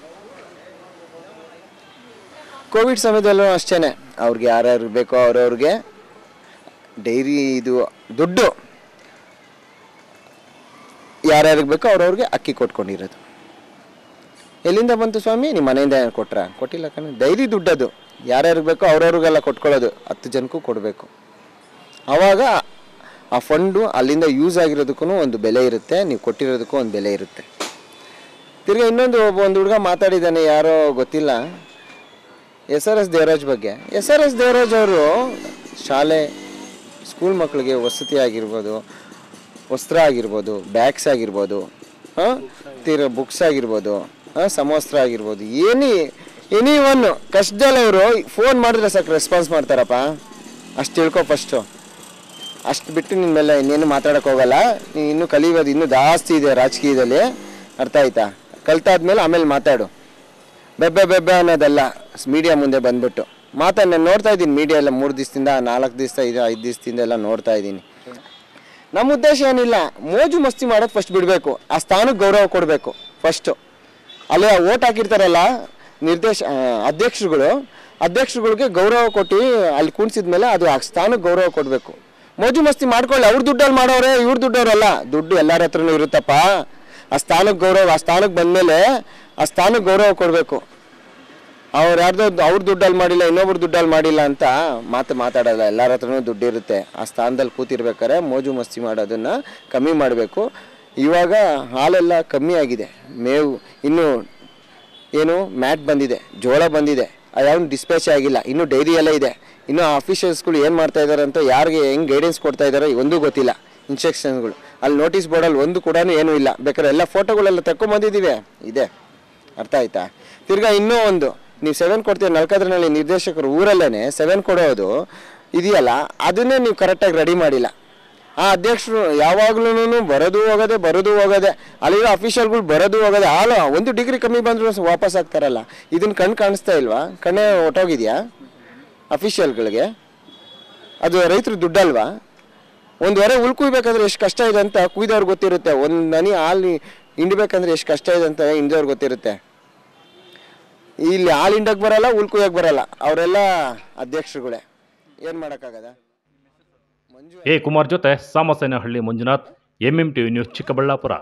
Speaker 19: ಕೋವಿಡ್ ಸಮಯದಲ್ಲೂ ಅಷ್ಟೇ ಅವ್ರಿಗೆ ಯಾರ್ಯಾರು ಬೇಕೋ ಅವ್ರವ್ರಿಗೆ ಡೈರಿ ಇದು ದುಡ್ಡು ಯಾರ್ಯಾರಿಗೆ ಬೇಕೋ ಅವ್ರವ್ರಿಗೆ ಅಕ್ಕಿ ಕೊಟ್ಕೊಂಡಿರೋದು ಎಲ್ಲಿಂದ ಬಂತು ಸ್ವಾಮಿ ನಿಮ್ಮ ಮನೆಯಿಂದ ಏನ್ ಕೊಟ್ರ ಕೊಟ್ಟಿಲ್ಲ ಕಣ ಡೈರಿ ದುಡ್ಡದು ಯಾರ್ಯಾರಿಗೆ ಬೇಕೋ ಅವ್ರವ್ರಿಗೆಲ್ಲ ಕೊಟ್ಕೊಳ್ಳೋದು ಹತ್ತು ಜನಕ್ಕೂ ಕೊಡಬೇಕು ಆವಾಗ ಆ ಫಂಡು ಅಲ್ಲಿಂದ ಯೂಸ್ ಆಗಿರೋದಕ್ಕೂ ಒಂದು ಬೆಲೆ ಇರುತ್ತೆ ನೀವು ಕೊಟ್ಟಿರೋದಕ್ಕೂ ಒಂದು ಬೆಲೆ ಇರುತ್ತೆ ತಿರ್ಗಾ ಇನ್ನೊಂದು ಒಬ್ಬ ಒಂದು ಹುಡುಗ ಮಾತಾಡಿದ್ದಾನೆ ಯಾರೋ ಗೊತ್ತಿಲ್ಲ ಎಸ್ ಆರ್ ಎಸ್ ದೇವರಾಜ್ ಬಗ್ಗೆ ಎಸ್ ಆರ್ ಎಸ್ ದೇವರಾಜ್ ಅವರು ಶಾಲೆ ಸ್ಕೂಲ್ ಮಕ್ಕಳಿಗೆ ವಸತಿ ಆಗಿರ್ಬೋದು ವಸ್ತ್ರ ಆಗಿರ್ಬೋದು ಬ್ಯಾಗ್ಸ್ ಆಗಿರ್ಬೋದು ಹಾಂ ತೀರ ಬುಕ್ಸ್ ಆಗಿರ್ಬೋದು ಹಾಂ ಸಮವಸ್ತ್ರ ಆಗಿರ್ಬೋದು ಏನಿ ಎನಿ ಒನ್ ಕಷ್ಟದಲ್ಲಿ ಅವರು ಫೋನ್ ಮಾಡಿದ್ರೆ ಸಾಕು ರೆಸ್ಪಾನ್ಸ್ ಮಾಡ್ತಾರಪ್ಪ ಅಷ್ಟು ತಿಳ್ಕೊ ಫಸ್ಟು ಅಷ್ಟು ಬಿಟ್ಟು ನಿನ್ನ ಮೇಲೆ ಇನ್ನೇನು ಮಾತಾಡೋಕೆ ಹೋಗಲ್ಲ ನೀನು ಇನ್ನೂ ಕಲಿಯೋದು ಇನ್ನೂ ಜಾಸ್ತಿ ಇದೆ ರಾಜಕೀಯದಲ್ಲಿ ಅರ್ಥ ಆಯ್ತಾ ಕಲ್ತಾದ್ಮೇಲೆ ಆಮೇಲೆ ಮಾತಾಡು ಬೆಬ್ಬೆ ಬೆಬ್ಬೆ ಅನ್ನೋದಲ್ಲ ಮೀಡಿಯಾ ಮುಂದೆ ಬಂದ್ಬಿಟ್ಟು ಮಾತಾಡಿ ನಾನು ನೋಡ್ತಾ ಇದ್ದೀನಿ ಮೀಡಿಯಾ ಎಲ್ಲ ಮೂರು ದಿವಸದಿಂದ ನಾಲ್ಕು ದಿವಸ ಇದು ಐದು ದಿವಸದಿಂದ ಎಲ್ಲ ನೋಡ್ತಾ ಇದ್ದೀನಿ ನಮ್ಮ ಉದ್ದೇಶ ಏನಿಲ್ಲ ಮೋಜು ಮಸ್ತಿ ಮಾಡೋದು ಫಸ್ಟ್ ಬಿಡಬೇಕು ಆ ಸ್ಥಾನಕ್ಕೆ ಗೌರವ ಕೊಡಬೇಕು ಫಸ್ಟು ಅಲ್ಲಿ ಓಟ್ ಹಾಕಿರ್ತಾರಲ್ಲ ನಿರ್ದೇಶ ಆ, ಅಧ್ಯಕ್ಷರುಗಳು ಅಧ್ಯಕ್ಷರುಗಳಿಗೆ ಗೌರವ ಕೊಟ್ಟು ಅಲ್ಲಿ ಕುಣಿಸಿದ್ಮೇಲೆ ಅದು ಆ ಸ್ಥಾನಕ್ಕೆ ಗೌರವ ಕೊಡಬೇಕು ಮೋಜು ಮಸ್ತಿ ಮಾಡ್ಕೊಳ್ಳಿ ಅವ್ರ ದುಡ್ಡಲ್ಲಿ ಮಾಡೋರೆ ಇವ್ರ ದುಡ್ಡವ್ರಲ್ಲ ದುಡ್ಡು ಎಲ್ಲರ ಹತ್ರನೂ ಇರುತ್ತಪ್ಪ ಆ ಸ್ಥಾನಕ್ಕೆ ಗೌರವ ಆ ಸ್ಥಾನಕ್ಕೆ ಬಂದಮೇಲೆ ಆ ಸ್ಥಾನಕ್ಕೆ ಗೌರವ ಕೊಡಬೇಕು ಅವ್ರು ಯಾರ್ದೋ ಅವ್ರ ದುಡ್ಡಲ್ಲಿ ಮಾಡಿಲ್ಲ ಇನ್ನೊಬ್ರ ದುಡ್ಡಲ್ಲಿ ಮಾಡಿಲ್ಲ ಅಂತ ಮಾತು ಮಾತಾಡಲ್ಲ ಎಲ್ಲರ ಹತ್ರನೂ ದುಡ್ಡು ಇರುತ್ತೆ ಆ ಸ್ಥಾನದಲ್ಲಿ ಕೂತಿರ್ಬೇಕಾದ್ರೆ ಮೋಜು ಮಸ್ತಿ ಮಾಡೋದನ್ನ ಕಮ್ಮಿ ಮಾಡಬೇಕು ಇವಾಗ ಹಾಲೆಲ್ಲ ಕಮ್ಮಿ ಆಗಿದೆ ಮೇವು ಇನ್ನು ಏನು ಮ್ಯಾಟ್ ಬಂದಿದೆ ಜೋಳ ಬಂದಿದೆ ಯಾವ ಡಿಸ್ಪ್ಯಾಚ್ ಆಗಿಲ್ಲ ಇನ್ನು ಡೈರಿ ಎಲ್ಲ ಇದೆ ಇನ್ನು ಅಫಿಷಿಯಲ್ಸ್ಗಳು ಏನು ಮಾಡ್ತಾ ಇದ್ದಾರೆ ಅಂತ ಯಾರಿಗೆ ಹೆಂಗೆ ಗೈಡೆನ್ಸ್ ಕೊಡ್ತಾ ಇದ್ದಾರೆ ಒಂದೂ ಗೊತ್ತಿಲ್ಲ ಇನ್ಸ್ಟ್ರಕ್ಷನ್ಗಳು ಅಲ್ಲಿ ನೋಟಿಸ್ ಬೋರ್ಡಲ್ಲಿ ಒಂದು ಕೂಡ ಏನೂ ಇಲ್ಲ ಬೇಕಾದ್ರೆ ಎಲ್ಲ ಫೋಟೋಗಳೆಲ್ಲ ತಗೊಂಬಂದಿದ್ದೀವಿ ಇದೆ ಅರ್ಥ ಆಯ್ತಾ ತಿರ್ಗಾ ಇನ್ನೂ ಒಂದು ನೀವು ಸೆವೆನ್ ಕೊಡ್ತೀವಿ ನಲ್ಕದ್ರಲ್ಲಿ ನಿರ್ದೇಶಕರು ಊರಲ್ಲೇ ಸೆವೆನ್ ಕೊಡೋದು ಇದೆಯಲ್ಲ ಅದನ್ನೇ ನೀವು ಕರೆಕ್ಟಾಗಿ ರೆಡಿ ಮಾಡಿಲ್ಲ ಆ ಅಧ್ಯಕ್ಷರು ಯಾವಾಗ್ಲೂ ಬರೋದು ಹೋಗೋದೆ ಬರೋದು ಹೋಗೋದೆ ಅಲ್ಲಿರೋ ಅಫಿಷಿಯಲ್ಗಳು ಬರೋದು ಹೋಗೋದೆ ಹಾಲು ಒಂದು ಡಿಗ್ರಿ ಕಮ್ಮಿ ಬಂದ್ರು ವಾಪಸ್ ಆಗ್ತಾರಲ್ಲ ಇದನ್ನ ಕಣ್ ಕಾಣಿಸ್ತಾ ಇಲ್ವಾ ಕಣ್ಣೇ ಹೊಟ್ಟೋಗಿದ್ಯಾ ಅಫಿಷಿಯಲ್ಗಳಿಗೆ ಅದು ರೈತರು ದುಡ್ಡಲ್ವಾ ಒಂದು ಹೊರೆ ಹುಲ್ ಕುಯ್ಬೇಕಾದ್ರೆ ಎಷ್ಟು ಕಷ್ಟ ಇದೆ ಅಂತ ಕುಯ್ದವ್ರಿಗೆ ಗೊತ್ತಿರುತ್ತೆ ಒಂದು ನನಿ ಹಾಲು ಹಿಂಡ್ಬೇಕಂದ್ರೆ ಎಷ್ಟು ಕಷ್ಟ ಇದೆ ಅಂತ ಹಿಂದವ್ರಿಗೆ ಗೊತ್ತಿರುತ್ತೆ ಇಲ್ಲಿ ಹಾಲು ಹಿಂಡಕ್ ಬರಲ್ಲ ಹುಲ್ ಕುಯ್ಯಕ್ ಬರಲ್ಲ ಅವರೆಲ್ಲ ಅಧ್ಯಕ್ಷರುಗಳೇ ಏನು ಮಾಡೋಕ್ಕಾಗದ
Speaker 3: ಎ ಕುಮಾರ್ ಜೊತೆ Samasenahalli Manjunath MM TV news Chikkaballapur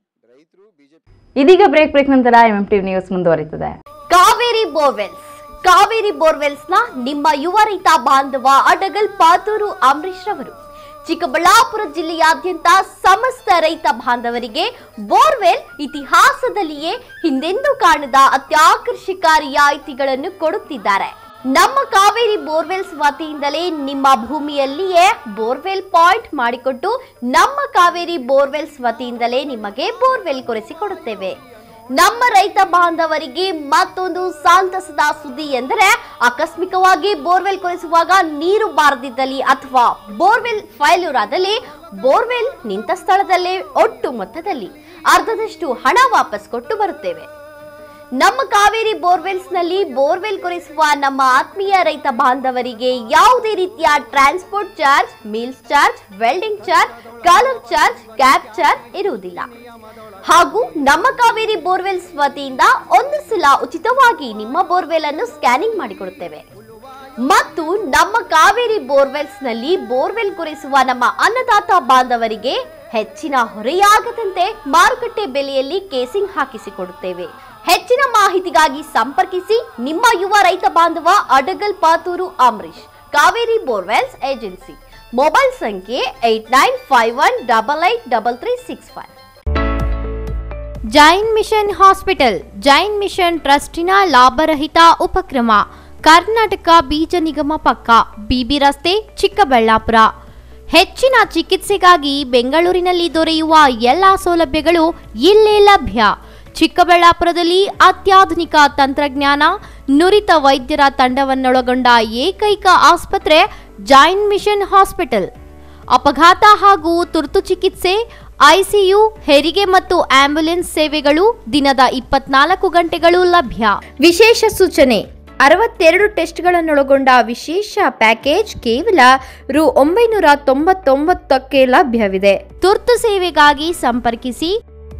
Speaker 2: ಇದೀಗ ಬ್ರೇಕ್ ಬ್ರೇಕ್ ನಂತರ ಎಂ ಎಂ ಟಿವಿ ನ್ಯೂಸ್ ಮುಂದುವರಿತದೆ
Speaker 20: ಕಾವೇರಿ ಬೋರ್ವೆಲ್ಸ್ ಕಾವೇರಿ ಬೋರ್ವೆಲ್ಸ್ ನ ನಿಮ್ಮ ಯುವ ರೈತ ಬಾಂಧವ ಅಡಗಲ್ ಪಾತೂರು ಅಂಬರೀಶ್ ರವರು ಚಿಕ್ಕಬಳ್ಳಾಪುರ ಜಿಲ್ಲೆಯಾದ್ಯಂತ ಸಮಸ್ತ ರೈತ ಬಾಂಧವರಿಗೆ ಬೋರ್ವೆಲ್ ಇತಿಹಾಸದಲ್ಲಿಯೇ ಹಿಂದೆಂದೂ ಕಾಣದ ಅತ್ಯಾಕರ್ಷಕ ರಿಯಾಯಿತಿಗಳನ್ನು ಕೊಡುತ್ತಿದ್ದಾರೆ ನಮ್ಮ ಕಾವೇರಿ ಬೋರ್ವೆಲ್ಸ್ ವತಿಯಿಂದಲೇ ನಿಮ್ಮ ಭೂಮಿಯಲ್ಲಿಯೇ ಬೋರ್ವೆಲ್ ಪಾಯಿಂಟ್ ಮಾಡಿಕೊಟ್ಟು ನಮ್ಮ ಕಾವೇರಿ ಬೋರ್ವೆಲ್ಸ್ ವತಿಯಿಂದಲೇ ನಿಮಗೆ ಬೋರ್ವೆಲ್ ಕೊರೆಸಿಕೊಡುತ್ತೇವೆ ನಮ್ಮ ರೈತ ಬಾಂಧವರಿಗೆ ಮತ್ತೊಂದು ಸಂತಸದ ಸುದ್ದಿ ಎಂದರೆ ಆಕಸ್ಮಿಕವಾಗಿ ಬೋರ್ವೆಲ್ ಕೊರೆಸುವಾಗ ನೀರು ಬಾರದಿದ್ದಲ್ಲಿ ಅಥವಾ ಬೋರ್ವೆಲ್ ಫೈಲ್ಯೂರ್ ಆದಲ್ಲಿ ಬೋರ್ವೆಲ್ ನಿಂತ ಸ್ಥಳದಲ್ಲೇ ಒಟ್ಟು ಮೊತ್ತದಲ್ಲಿ ಅರ್ಧದಷ್ಟು ಹಣ ವಾಪಸ್ ಕೊಟ್ಟು ಬರುತ್ತೇವೆ ನಮ್ಮ ಕಾವೇರಿ ಬೋರ್ವೆಲ್ಸ್ ನಲ್ಲಿ ಬೋರ್ವೆಲ್ ಕೊರೆಸುವ ನಮ್ಮ ಆತ್ಮೀಯ ರೈತ ಬಾಂಧವರಿಗೆ ಯಾವುದೇ ರೀತಿಯ transport charge meals charge welding charge collar charge cab charge ಇರುವುದಿಲ್ಲ ಹಾಗೂ ನಮ್ಮ ಕಾವೇರಿ ಬೋರ್ವೆಲ್ಸ್ ವತಿಯಿಂದ ಒಂದು ಸಲ ಉಚಿತವಾಗಿ ನಿಮ್ಮ ಬೋರ್ವೆಲ್ ಅನ್ನು ಸ್ಕ್ಯಾನಿಂಗ್ ಮಾಡಿಕೊಡುತ್ತೇವೆ ಮತ್ತು ನಮ್ಮ ಕಾವೇರಿ ಬೋರ್ವೆಲ್ಸ್ ನಲ್ಲಿ ಬೋರ್ವೆಲ್ ಕೊರೆಸುವ ನಮ್ಮ ಅನ್ನದಾತ ಬಾಂಧವರಿಗೆ ಹೆಚ್ಚಿನ ಹೊರೆಯಾಗದಂತೆ ಮಾರುಕಟ್ಟೆ ಬೆಲೆಯಲ್ಲಿ ಕೇಸಿಂಗ್ ಹಾಕಿಸಿಕೊಡುತ್ತೇವೆ ಹೆಚ್ಚಿನ ಮಾಹಿತಿಗಾಗಿ ಸಂಪರ್ಕಿಸಿ ನಿಮ್ಮ ಯುವ ರೈತ ಬಾಂಧವ Adagal Pathur Ambarish Kaveri borewells agency mobile ಸಂಖ್ಯೆ eight nine five one double eight double three six five
Speaker 21: Jain mission hospital Jain mission ಟ್ರಸ್ಟಿನ ಲಾಭರಹಿತ ಉಪಕ್ರಮ ಕರ್ನಾಟಕ ಬೀಜ ನಿಗಮ ಪಕ್ಕ ಬಿಬಿ ರಸ್ತೆ ಚಿಕ್ಕಬಳ್ಳಾಪುರ ಹೆಚ್ಚಿನ ಚಿಕಿತ್ಸೆಗಾಗಿ ಬೆಂಗಳೂರಿನಲ್ಲಿ ದೊರೆಯುವ ಎಲ್ಲ ಸೌಲಭ್ಯಗಳು ಇಲ್ಲೇ ಲಭ್ಯ ಚಿಕ್ಕಬಳ್ಳಾಪುರದಲ್ಲಿ ಅತ್ಯಾಧುನಿಕ ತಂತ್ರಜ್ಞಾನ ನುರಿತ ವೈದ್ಯರ ತಂಡವನ್ನೊಳಗೊಂಡ ಏಕೈಕ ಆಸ್ಪತ್ರೆ ಜೈನ್ ಮಿಷನ್ ಹಾಸ್ಪಿಟಲ್ ಅಪಘಾತ ಹಾಗೂ ತುರ್ತು ಚಿಕಿತ್ಸೆ ಐಸಿಯು ಹೆರಿಗೆ ಮತ್ತು ಆಂಬ್ಯುಲೆನ್ಸ್ ಸೇವೆಗಳು ದಿನದ ಇಪ್ಪತ್ನಾಲ್ಕು ಗಂಟೆಗಳು ಲಭ್ಯ ವಿಶೇಷ ಸೂಚನೆ ಅರವತ್ತೆರಡು ಟೆಸ್ಟ್ಗಳನ್ನೊಳಗೊಂಡ ವಿಶೇಷ ಪ್ಯಾಕೇಜ್ ಕೇವಲ ರು ಒಂಬೈನೂರ ತೊಂಬತ್ತೊಂಬತ್ತಕ್ಕೆ ಲಭ್ಯವಿದೆ ತುರ್ತು ಸೇವೆಗಾಗಿ ಸಂಪರ್ಕಿಸಿ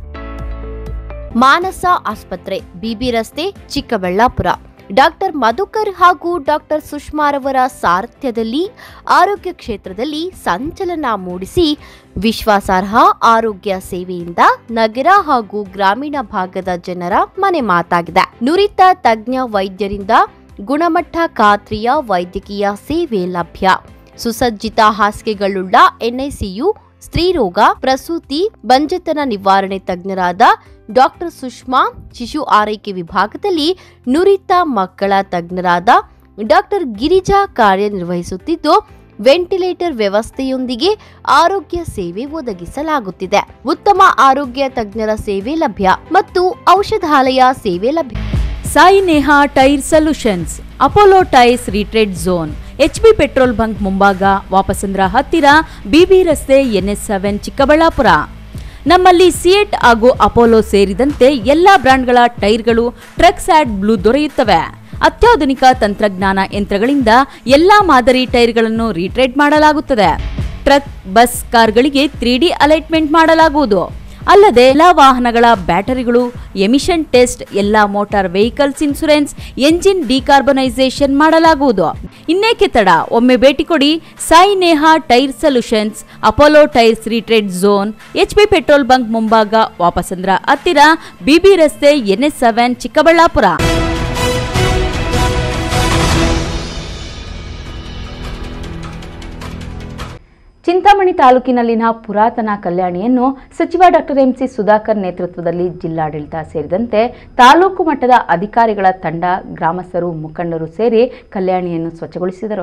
Speaker 21: ಮಾನಸ ಆಸ್ಪತ್ರೆ ಬಿಬಿ ರಸ್ತೆ ಚಿಕ್ಕಬಳ್ಳಾಪುರ ಡಾಕ್ಟರ್ ಮಧುಕರ್ ಹಾಗೂ ಡಾಕ್ಟರ್ ಸುಷ್ಮಾರವರ ಸಾರಥ್ಯದಲ್ಲಿ ಆರೋಗ್ಯ ಕ್ಷೇತ್ರದಲ್ಲಿ ಸಂಚಲನ ಮೂಡಿಸಿ ವಿಶ್ವಾಸಾರ್ಹ ಆರೋಗ್ಯ ಸೇವೆಯಿಂದ ನಗರ ಹಾಗೂ ಗ್ರಾಮೀಣ ಭಾಗದ ಜನರ ಮನೆ ಮಾತಾಗಿದೆ ನುರಿತ ತಜ್ಞ ವೈದ್ಯರಿಂದ ಗುಣಮಟ್ಟ ಖಾತ್ರಿಯ ವೈದ್ಯಕೀಯ ಸೇವೆ ಲಭ್ಯ ಸುಸಜ್ಜಿತ ಹಾಸಿಗೆಗಳುಳ್ಳ ಎನ್ಐಸಿಯು ಸ್ತ್ರೀರೋಗ ಪ್ರಸೂತಿ ಬಂಜೆತನ ನಿವಾರಣೆ ತಜ್ಞರಾದ ಡಾಕ್ಟರ್ ಸುಷ್ಮಾ ಶಿಶು ಆರೈಕೆ ವಿಭಾಗದಲ್ಲಿ ನುರಿತ ಮಕ್ಕಳ ತಜ್ಞರಾದ ಡಾಕ್ಟರ್ ಗಿರಿಜಾ ಕಾರ್ಯನಿರ್ವಹಿಸುತ್ತಿದ್ದು ವೆಂಟಿಲೇಟರ್ ವ್ಯವಸ್ಥೆಯೊಂದಿಗೆ ಆರೋಗ್ಯ ಸೇವೆ ಒದಗಿಸಲಾಗುತ್ತಿದೆ ಉತ್ತಮ ಆರೋಗ್ಯ ತಜ್ಞರ ಸೇವೆ ಲಭ್ಯ ಮತ್ತು ಔಷಧಾಲಯ ಸೇವೆ ಲಭ್ಯ
Speaker 2: Sai Neha tyre solutions Apollo tyres retread zone HB petrol bunk ಮುಂಭಾಗ ವಾಪಸಂದ್ರ ಹತ್ತಿರ ಬಿಬಿ ರಸ್ತೆ ಎನ್ಎಸ್ ಸೆವೆನ್ ಚಿಕ್ಕಬಳ್ಳಾಪುರ ನಮ್ಮಲ್ಲಿ ಸಿಯೆಟ್ ಹಾಗೂ ಅಪೋಲೋ ಸೇರಿದಂತೆ ಎಲ್ಲಾ ಬ್ರ್ಯಾಂಡ್ಗಳ ಟೈರ್ಗಳು ಟ್ರಕ್ಸ್ ಆಡ್ ಬ್ಲೂ ದೊರೆಯುತ್ತವೆ ಅತ್ಯಾಧುನಿಕ ತಂತ್ರಜ್ಞಾನ ಯಂತ್ರಗಳಿಂದ ಎಲ್ಲಾ ಮಾದರಿ ಟೈರ್ಗಳನ್ನು ರೀಟ್ರೇಡ್ ಮಾಡಲಾಗುತ್ತದೆ ಟ್ರಕ್ ಬಸ್ ಕಾರ್ಗಳಿಗೆ ತ್ರೀ ಡಿ ಅಲೈಟ್ಮೆಂಟ್ ಮಾಡಲಾಗುವುದು ಅಲ್ಲದೆ ಎಲ್ಲ ವಾಹನಗಳ ಬ್ಯಾಟರಿಗಳು ಎಮಿಷನ್ ಟೆಸ್ಟ್ ಎಲ್ಲ motor vehicles insurance engine decarbonisation ಮಾಡಲಾಗುವುದು ಇನ್ನೇಕೆ ತಡ ಒಮ್ಮೆ ಭೇಟಿ ಕೊಡಿ Sai Neha tyre solutions Apollo tyres retread zone HP petrol bunk ಮುಂಭಾಗ ವಾಪಸಂದ್ರ ಹತ್ತಿರ ಬಿಬಿ ರಸ್ತೆ ಎನ್ಎಸ್ ಸೆವೆನ್ ಚಿಕ್ಕಬಳ್ಳಾಪುರ ಚಿಂತಾಮಣಿ ತಾಲೂಕಿನಲ್ಲಿನ ಪುರಾತನ ಕಲ್ಯಾಣಿಯನ್ನು ಸಚಿವ ಡಾಕ್ಟರ್ ಎಂಸಿ ಸುಧಾಕರ್ ನೇತೃತ್ವದಲ್ಲಿ ಜಿಲ್ಲಾಡಳಿತ ಸೇರಿದಂತೆ ತಾಲೂಕು ಮಟ್ಟದ ಅಧಿಕಾರಿಗಳ ತಂಡ ಗ್ರಾಮಸ್ಥರು ಮುಖಂಡರು ಸೇರಿ ಕಲ್ಯಾಣಿಯನ್ನು ಸ್ವಚ್ಛಗೊಳಿಸಿದರು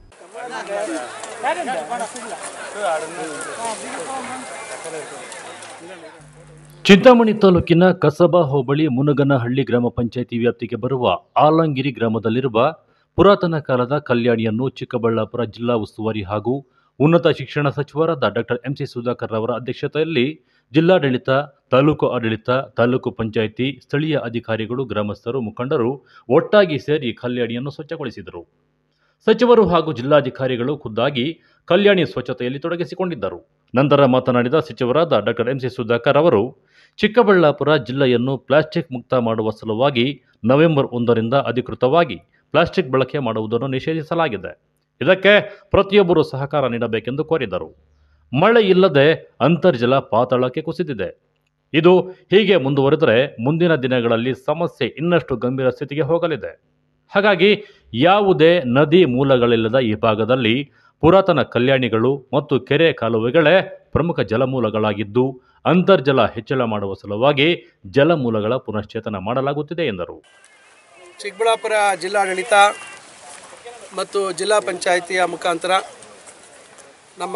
Speaker 3: ಚಿಂತಾಮಣಿ ತಾಲೂಕಿನ ಕಸಬಾ ಹೋಬಳಿ ಮುನಗನಹಳ್ಳಿ ಗ್ರಾಮ ಪಂಚಾಯಿತಿ ವ್ಯಾಪ್ತಿಗೆ ಬರುವ ಆಲಂಗಿರಿ ಗ್ರಾಮದಲ್ಲಿರುವ ಪುರಾತನ ಕಾಲದ ಕಲ್ಯಾಣಿಯನ್ನು ಚಿಕ್ಕಬಳ್ಳಾಪುರ ಜಿಲ್ಲಾ ಉಸ್ತುವಾರಿ ಹಾಗೂ ಉನ್ನತ ಶಿಕ್ಷಣ ಸಚಿವರಾದ ಡಾಕ್ಟರ್ ಎಂಸಿ ಸುಧಾಕರ್ ಅವರ ಅಧ್ಯಕ್ಷತೆಯಲ್ಲಿ ಜಿಲ್ಲಾಡಳಿತ ತಾಲೂಕು ಆಡಳಿತ ತಾಲೂಕು ಪಂಚಾಯಿತಿ ಸ್ಥಳೀಯ ಅಧಿಕಾರಿಗಳು ಗ್ರಾಮಸ್ಥರು ಮುಖಂಡರು ಒಟ್ಟಾಗಿ ಸೇರಿ ಕಲ್ಯಾಣಿಯನ್ನು ಸ್ವಚ್ಛಗೊಳಿಸಿದರು ಸಚಿವರು ಹಾಗೂ ಜಿಲ್ಲಾಧಿಕಾರಿಗಳು ಖುದ್ದಾಗಿ ಕಲ್ಯಾಣಿ ಸ್ವಚ್ಛತೆಯಲ್ಲಿ ತೊಡಗಿಸಿಕೊಂಡಿದ್ದರು ನಂತರ ಮಾತನಾಡಿದ ಸಚಿವರಾದ ಡಾಕ್ಟರ್ ಎಂಸಿ ಸುಧಾಕರ್ ಅವರು ಚಿಕ್ಕಬಳ್ಳಾಪುರ ಜಿಲ್ಲೆಯನ್ನು ಪ್ಲಾಸ್ಟಿಕ್ ಮುಕ್ತ ಮಾಡುವ ಸಲುವಾಗಿ ನವೆಂಬರ್ ಒಂದರಿಂದ ಅಧಿಕೃತವಾಗಿ ಪ್ಲಾಸ್ಟಿಕ್ ಬಳಕೆ ಮಾಡುವುದನ್ನು ನಿಷೇಧಿಸಲಾಗಿದೆ ಇದಕ್ಕೆ ಪ್ರತಿಯೊಬ್ಬರು ಸಹಕಾರ ನೀಡಬೇಕೆಂದು ಕೋರಿದರು ಮಳೆ ಇಲ್ಲದೆ ಅಂತರ್ಜಲ ಪಾತಾಳಕ್ಕೆ ಕುಸಿದಿದೆ ಇದು ಹೀಗೆ ಮುಂದುವರೆದರೆ ಮುಂದಿನ ದಿನಗಳಲ್ಲಿ ಸಮಸ್ಯೆ ಇನ್ನಷ್ಟು ಗಂಭೀರ ಸ್ಥಿತಿಗೆ ಹೋಗಲಿದೆ ಹಾಗಾಗಿ ಯಾವುದೇ ನದಿ ಮೂಲಗಳಿಲ್ಲದ ಈ ಭಾಗದಲ್ಲಿ ಪುರಾತನ ಕಲ್ಯಾಣಿಗಳು ಮತ್ತು ಕೆರೆ ಕಾಲುವೆಗಳೇ ಪ್ರಮುಖ ಜಲಮೂಲಗಳಾಗಿದ್ದು ಅಂತರ್ಜಲ ಹೆಚ್ಚಳ ಮಾಡುವ ಸಲುವಾಗಿ ಜಲಮೂಲಗಳ ಪುನಶ್ಚೇತನ ಮಾಡಲಾಗುತ್ತಿದೆ ಎಂದರು
Speaker 1: ಚಿಕ್ಕಬಳ್ಳಾಪುರ ಜಿಲ್ಲಾಡಳಿತ ಮತ್ತು ಜಿಲ್ಲಾ ಪಂಚಾಯಿತಿಯ ಮುಖಾಂತರ ನಮ್ಮ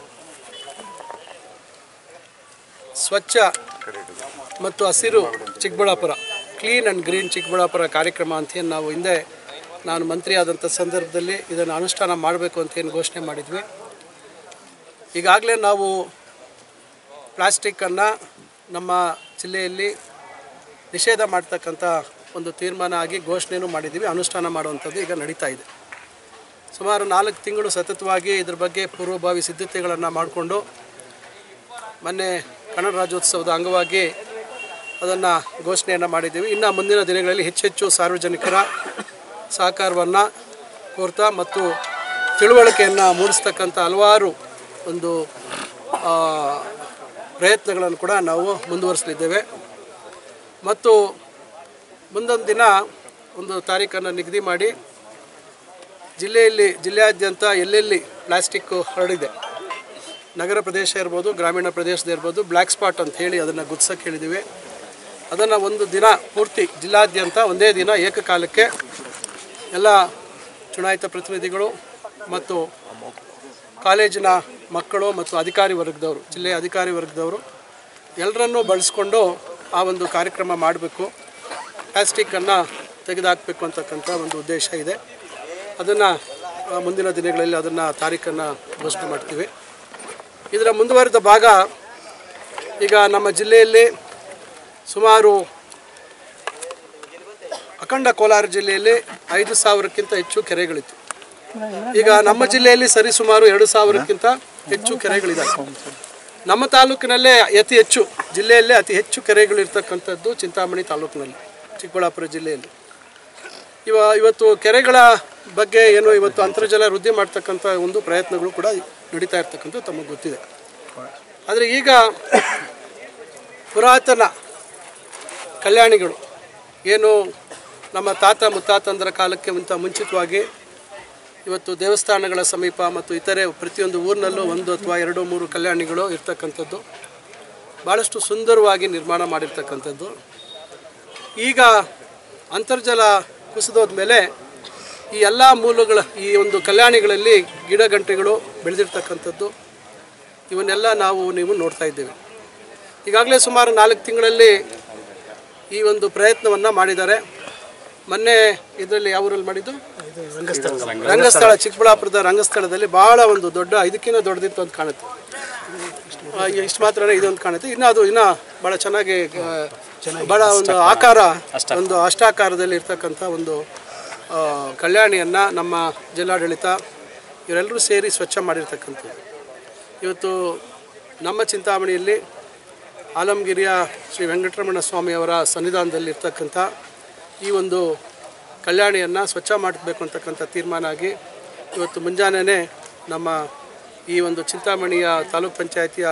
Speaker 1: ಸ್ವಚ್ಛ ಮತ್ತು ಹಸಿರು Chikkaballapur clean and green Chikkaballapur ಕಾರ್ಯಕ್ರಮ ಅಂತ ಏನು ನಾವು ಹಿಂದೆ ನಾನು ಮಂತ್ರಿ ಆದಂಥ ಸಂದರ್ಭದಲ್ಲಿ ಇದನ್ನು ಅನುಷ್ಠಾನ ಮಾಡಬೇಕು ಅಂತ ಏನು ಘೋಷಣೆ ಮಾಡಿದ್ವಿ ಈಗಾಗಲೇ ನಾವು ಪ್ಲಾಸ್ಟಿಕ್ಕನ್ನು ನಮ್ಮ ಜಿಲ್ಲೆಯಲ್ಲಿ ನಿಷೇಧ ಮಾಡ್ತಕ್ಕಂಥ ಒಂದು ತೀರ್ಮಾನ ಆಗಿ ಘೋಷಣೆನೂ ಮಾಡಿದ್ದೀವಿ ಅನುಷ್ಠಾನ ಮಾಡುವಂಥದ್ದು ಈಗ ನಡೀತಾ ಇದೆ ಸುಮಾರು ನಾಲ್ಕು ತಿಂಗಳು ಸತತವಾಗಿ ಇದ್ರ ಬಗ್ಗೆ ಪೂರ್ವಭಾವಿ ಸಿದ್ಧತೆಗಳನ್ನು ಮಾಡಿಕೊಂಡು ಮೊನ್ನೆ ಕನ್ನಡ ರಾಜ್ಯೋತ್ಸವದ ಅಂಗವಾಗಿ ಅದನ್ನು ಘೋಷಣೆಯನ್ನು ಮಾಡಿದ್ದೀವಿ ಇನ್ನು ಮುಂದಿನ ದಿನಗಳಲ್ಲಿ ಹೆಚ್ಚೆಚ್ಚು ಸಾರ್ವಜನಿಕರ ಸಹಕಾರವನ್ನು ಕೋರ್ತಾ ಮತ್ತು ತಿಳುವಳಿಕೆಯನ್ನು ಮೂಡಿಸ್ತಕ್ಕಂಥ ಹಲವಾರು ಒಂದು ಆ, ಪ್ರಯತ್ನಗಳನ್ನು ಕೂಡ ನಾವು ಮುಂದುವರಿಸಲಿದ್ದೇವೆ ಮತ್ತು ಮುಂದೊಂದು ದಿನ ಒಂದು ತಾರೀಖನ್ನು ನಿಗದಿ ಮಾಡಿ ಜಿಲ್ಲೆಯಲ್ಲಿ ಜಿಲ್ಲೆಯಾದ್ಯಂತ ಎಲ್ಲೆಲ್ಲಿ ಪ್ಲಾಸ್ಟಿಕ್ಕು ಹರಡಿದೆ ನಗರ ಪ್ರದೇಶ ಇರ್ಬೋದು ಗ್ರಾಮೀಣ ಪ್ರದೇಶದ ಇರ್ಬೋದು ಬ್ಲ್ಯಾಕ್ ಸ್ಪಾಟ್ ಅಂತ ಹೇಳಿ ಅದನ್ನು ಗುರ್ಸಕ್ಕೆ ಹೇಳಿದ್ದೀವಿ ಅದನ್ನು ಒಂದು ದಿನ ಪೂರ್ತಿ ಜಿಲ್ಲಾದ್ಯಂತ ಒಂದೇ ದಿನ ಏಕಕಾಲಕ್ಕೆ ಎಲ್ಲ ಚುನಾಯಿತ ಪ್ರತಿನಿಧಿಗಳು ಮತ್ತು ಕಾಲೇಜಿನ ಮಕ್ಕಳು ಮತ್ತು ಅಧಿಕಾರಿ ವರ್ಗದವರು ಜಿಲ್ಲೆಯ ಅಧಿಕಾರಿ ವರ್ಗದವರು ಎಲ್ಲರನ್ನೂ ಬಳಸ್ಕೊಂಡು ಆ ಒಂದು ಕಾರ್ಯಕ್ರಮ ಮಾಡಬೇಕು ಪ್ಲಾಸ್ಟಿಕ್ಕನ್ನು ತೆಗೆದುಹಾಕಬೇಕು ಅಂತಕ್ಕಂಥ ಒಂದು ಉದ್ದೇಶ ಇದೆ ಅದನ್ನು ಮುಂದಿನ ದಿನಗಳಲ್ಲಿ ಅದನ್ನು ತಾರೀಖನ್ನು ಘೋಷಣೆ ಮಾಡ್ತೀವಿ ಇದರ ಮುಂದುವರೆದ ಭಾಗ ಈಗ ನಮ್ಮ ಜಿಲ್ಲೆಯಲ್ಲಿ ಸುಮಾರು ಅಖಂಡ ಕೋಲಾರ ಜಿಲ್ಲೆಯಲ್ಲಿ ಐದು ಸಾವಿರಕ್ಕಿಂತ ಹೆಚ್ಚು ಕೆರೆಗಳಿತ್ತು ಈಗ ನಮ್ಮ ಜಿಲ್ಲೆಯಲ್ಲಿ ಸರಿಸುಮಾರು ಎರಡು ಸಾವಿರಕ್ಕಿಂತ ಹೆಚ್ಚು ಕೆರೆಗಳಿದ್ದಾವೆ ನಮ್ಮ ತಾಲೂಕಿನಲ್ಲೇ ಅತಿ ಹೆಚ್ಚು ಜಿಲ್ಲೆಯಲ್ಲೇ ಅತಿ ಹೆಚ್ಚು ಕೆರೆಗಳಿರ್ತಕ್ಕಂಥದ್ದು ಚಿಂತಾಮಣಿ ತಾಲೂಕಿನಲ್ಲಿ ಚಿಕ್ಕಬಳ್ಳಾಪುರ ಜಿಲ್ಲೆಯಲ್ಲಿ ಇವ ಇವತ್ತು ಕೆರೆಗಳ ಬಗ್ಗೆ ಏನು ಇವತ್ತು ಅಂತರ್ಜಲ ವೃದ್ಧಿ ಮಾಡ್ತಕ್ಕಂಥ ಒಂದು ಪ್ರಯತ್ನಗಳು ಕೂಡ ನಡೀತಾ ಇರ್ತಕ್ಕಂಥದ್ದು ತಮಗೆ ಗೊತ್ತಿದೆ ಆದರೆ ಈಗ ಪುರಾತನ ಕಲ್ಯಾಣಿಗಳು ಏನು ನಮ್ಮ ತಾತ ಮುತ್ತಾತಂದರ ಕಾಲಕ್ಕೆ ಮುಂತ ಮುಂಚಿತವಾಗಿ ಇವತ್ತು ದೇವಸ್ಥಾನಗಳ ಸಮೀಪ ಮತ್ತು ಇತರೆ ಪ್ರತಿಯೊಂದು ಊರಿನಲ್ಲೂ ಒಂದು ಅಥವಾ ಎರಡು ಮೂರು ಕಲ್ಯಾಣಿಗಳು ಇರ್ತಕ್ಕಂಥದ್ದು ಭಾಳಷ್ಟು ಸುಂದರವಾಗಿ ನಿರ್ಮಾಣ ಮಾಡಿರ್ತಕ್ಕಂಥದ್ದು ಈಗ ಅಂತರ್ಜಲ ಕುಸಿದೋದ ಮೇಲೆ ಈ ಎಲ್ಲ ಮೂಲಗಳ ಈ ಒಂದು ಕಲ್ಯಾಣಿಗಳಲ್ಲಿ ಗಿಡ ಗಂಟೆಗಳು ಬೆಳೆದಿರ್ತಕ್ಕಂಥದ್ದು ಇವನ್ನೆಲ್ಲ ನಾವು ನೀವು ನೋಡ್ತಾ ಇದ್ದೇವೆ ಈಗಾಗಲೇ ಸುಮಾರು ನಾಲ್ಕು ತಿಂಗಳಲ್ಲಿ ಈ ಒಂದು ಪ್ರಯತ್ನವನ್ನು ಮಾಡಿದ್ದಾರೆ ಮೊನ್ನೆ ಇದರಲ್ಲಿ ಯಾವ ಊರಲ್ಲಿ ಮಾಡಿದ್ದು ರಂಗಸ್ಥಳ ಚಿಕ್ಕಬಳ್ಳಾಪುರದ ರಂಗಸ್ಥಳದಲ್ಲಿ ಭಾಳ ಒಂದು ದೊಡ್ಡ ಇದಕ್ಕಿಂತ ದೊಡ್ಡದಿತ್ತು ಅಂತ ಕಾಣುತ್ತೆ ಆ, ಇಷ್ಟು ಮಾತ್ರನೇ ಇದೊಂದು ಕಾಣುತ್ತೆ ಇನ್ನು ಅದು ಇನ್ನೂ ಭಾಳ ಚೆನ್ನಾಗಿ ಆ, ಭಾಳ ಒಂದು ಆಕಾರ ಒಂದು ಅಷ್ಟಾಕಾರದಲ್ಲಿ ಇರ್ತಕ್ಕಂಥ ಒಂದು ಆ, ಕಲ್ಯಾಣಿಯನ್ನು ನಮ್ಮ ಜಿಲ್ಲಾಡಳಿತ ಇವರೆಲ್ಲರೂ ಸೇರಿ ಸ್ವಚ್ಛ ಮಾಡಿರ್ತಕ್ಕಂಥದ್ದು ಇವತ್ತು ನಮ್ಮ ಚಿಂತಾಮಣಿಯಲ್ಲಿ ಆಲಮಗಿರಿಯ ಶ್ರೀ ವೆಂಕಟರಮಣ ಸ್ವಾಮಿಯವರ ಸನ್ನಿಧಾನದಲ್ಲಿ ಇರ್ತಕ್ಕಂಥ ಈ ಒಂದು ಕಲ್ಯಾಣಿಯನ್ನು ಸ್ವಚ್ಛ ಮಾಡಬೇಕು ಅಂತಕ್ಕಂಥ ತೀರ್ಮಾನ ಆಗಿ ಇವತ್ತು ಮುಂಜಾನೆ ನಮ್ಮ ಈ ಒಂದು ಚಿಂತಾಮಣಿಯ ತಾಲೂಕ್ ಪಂಚಾಯತಿಯ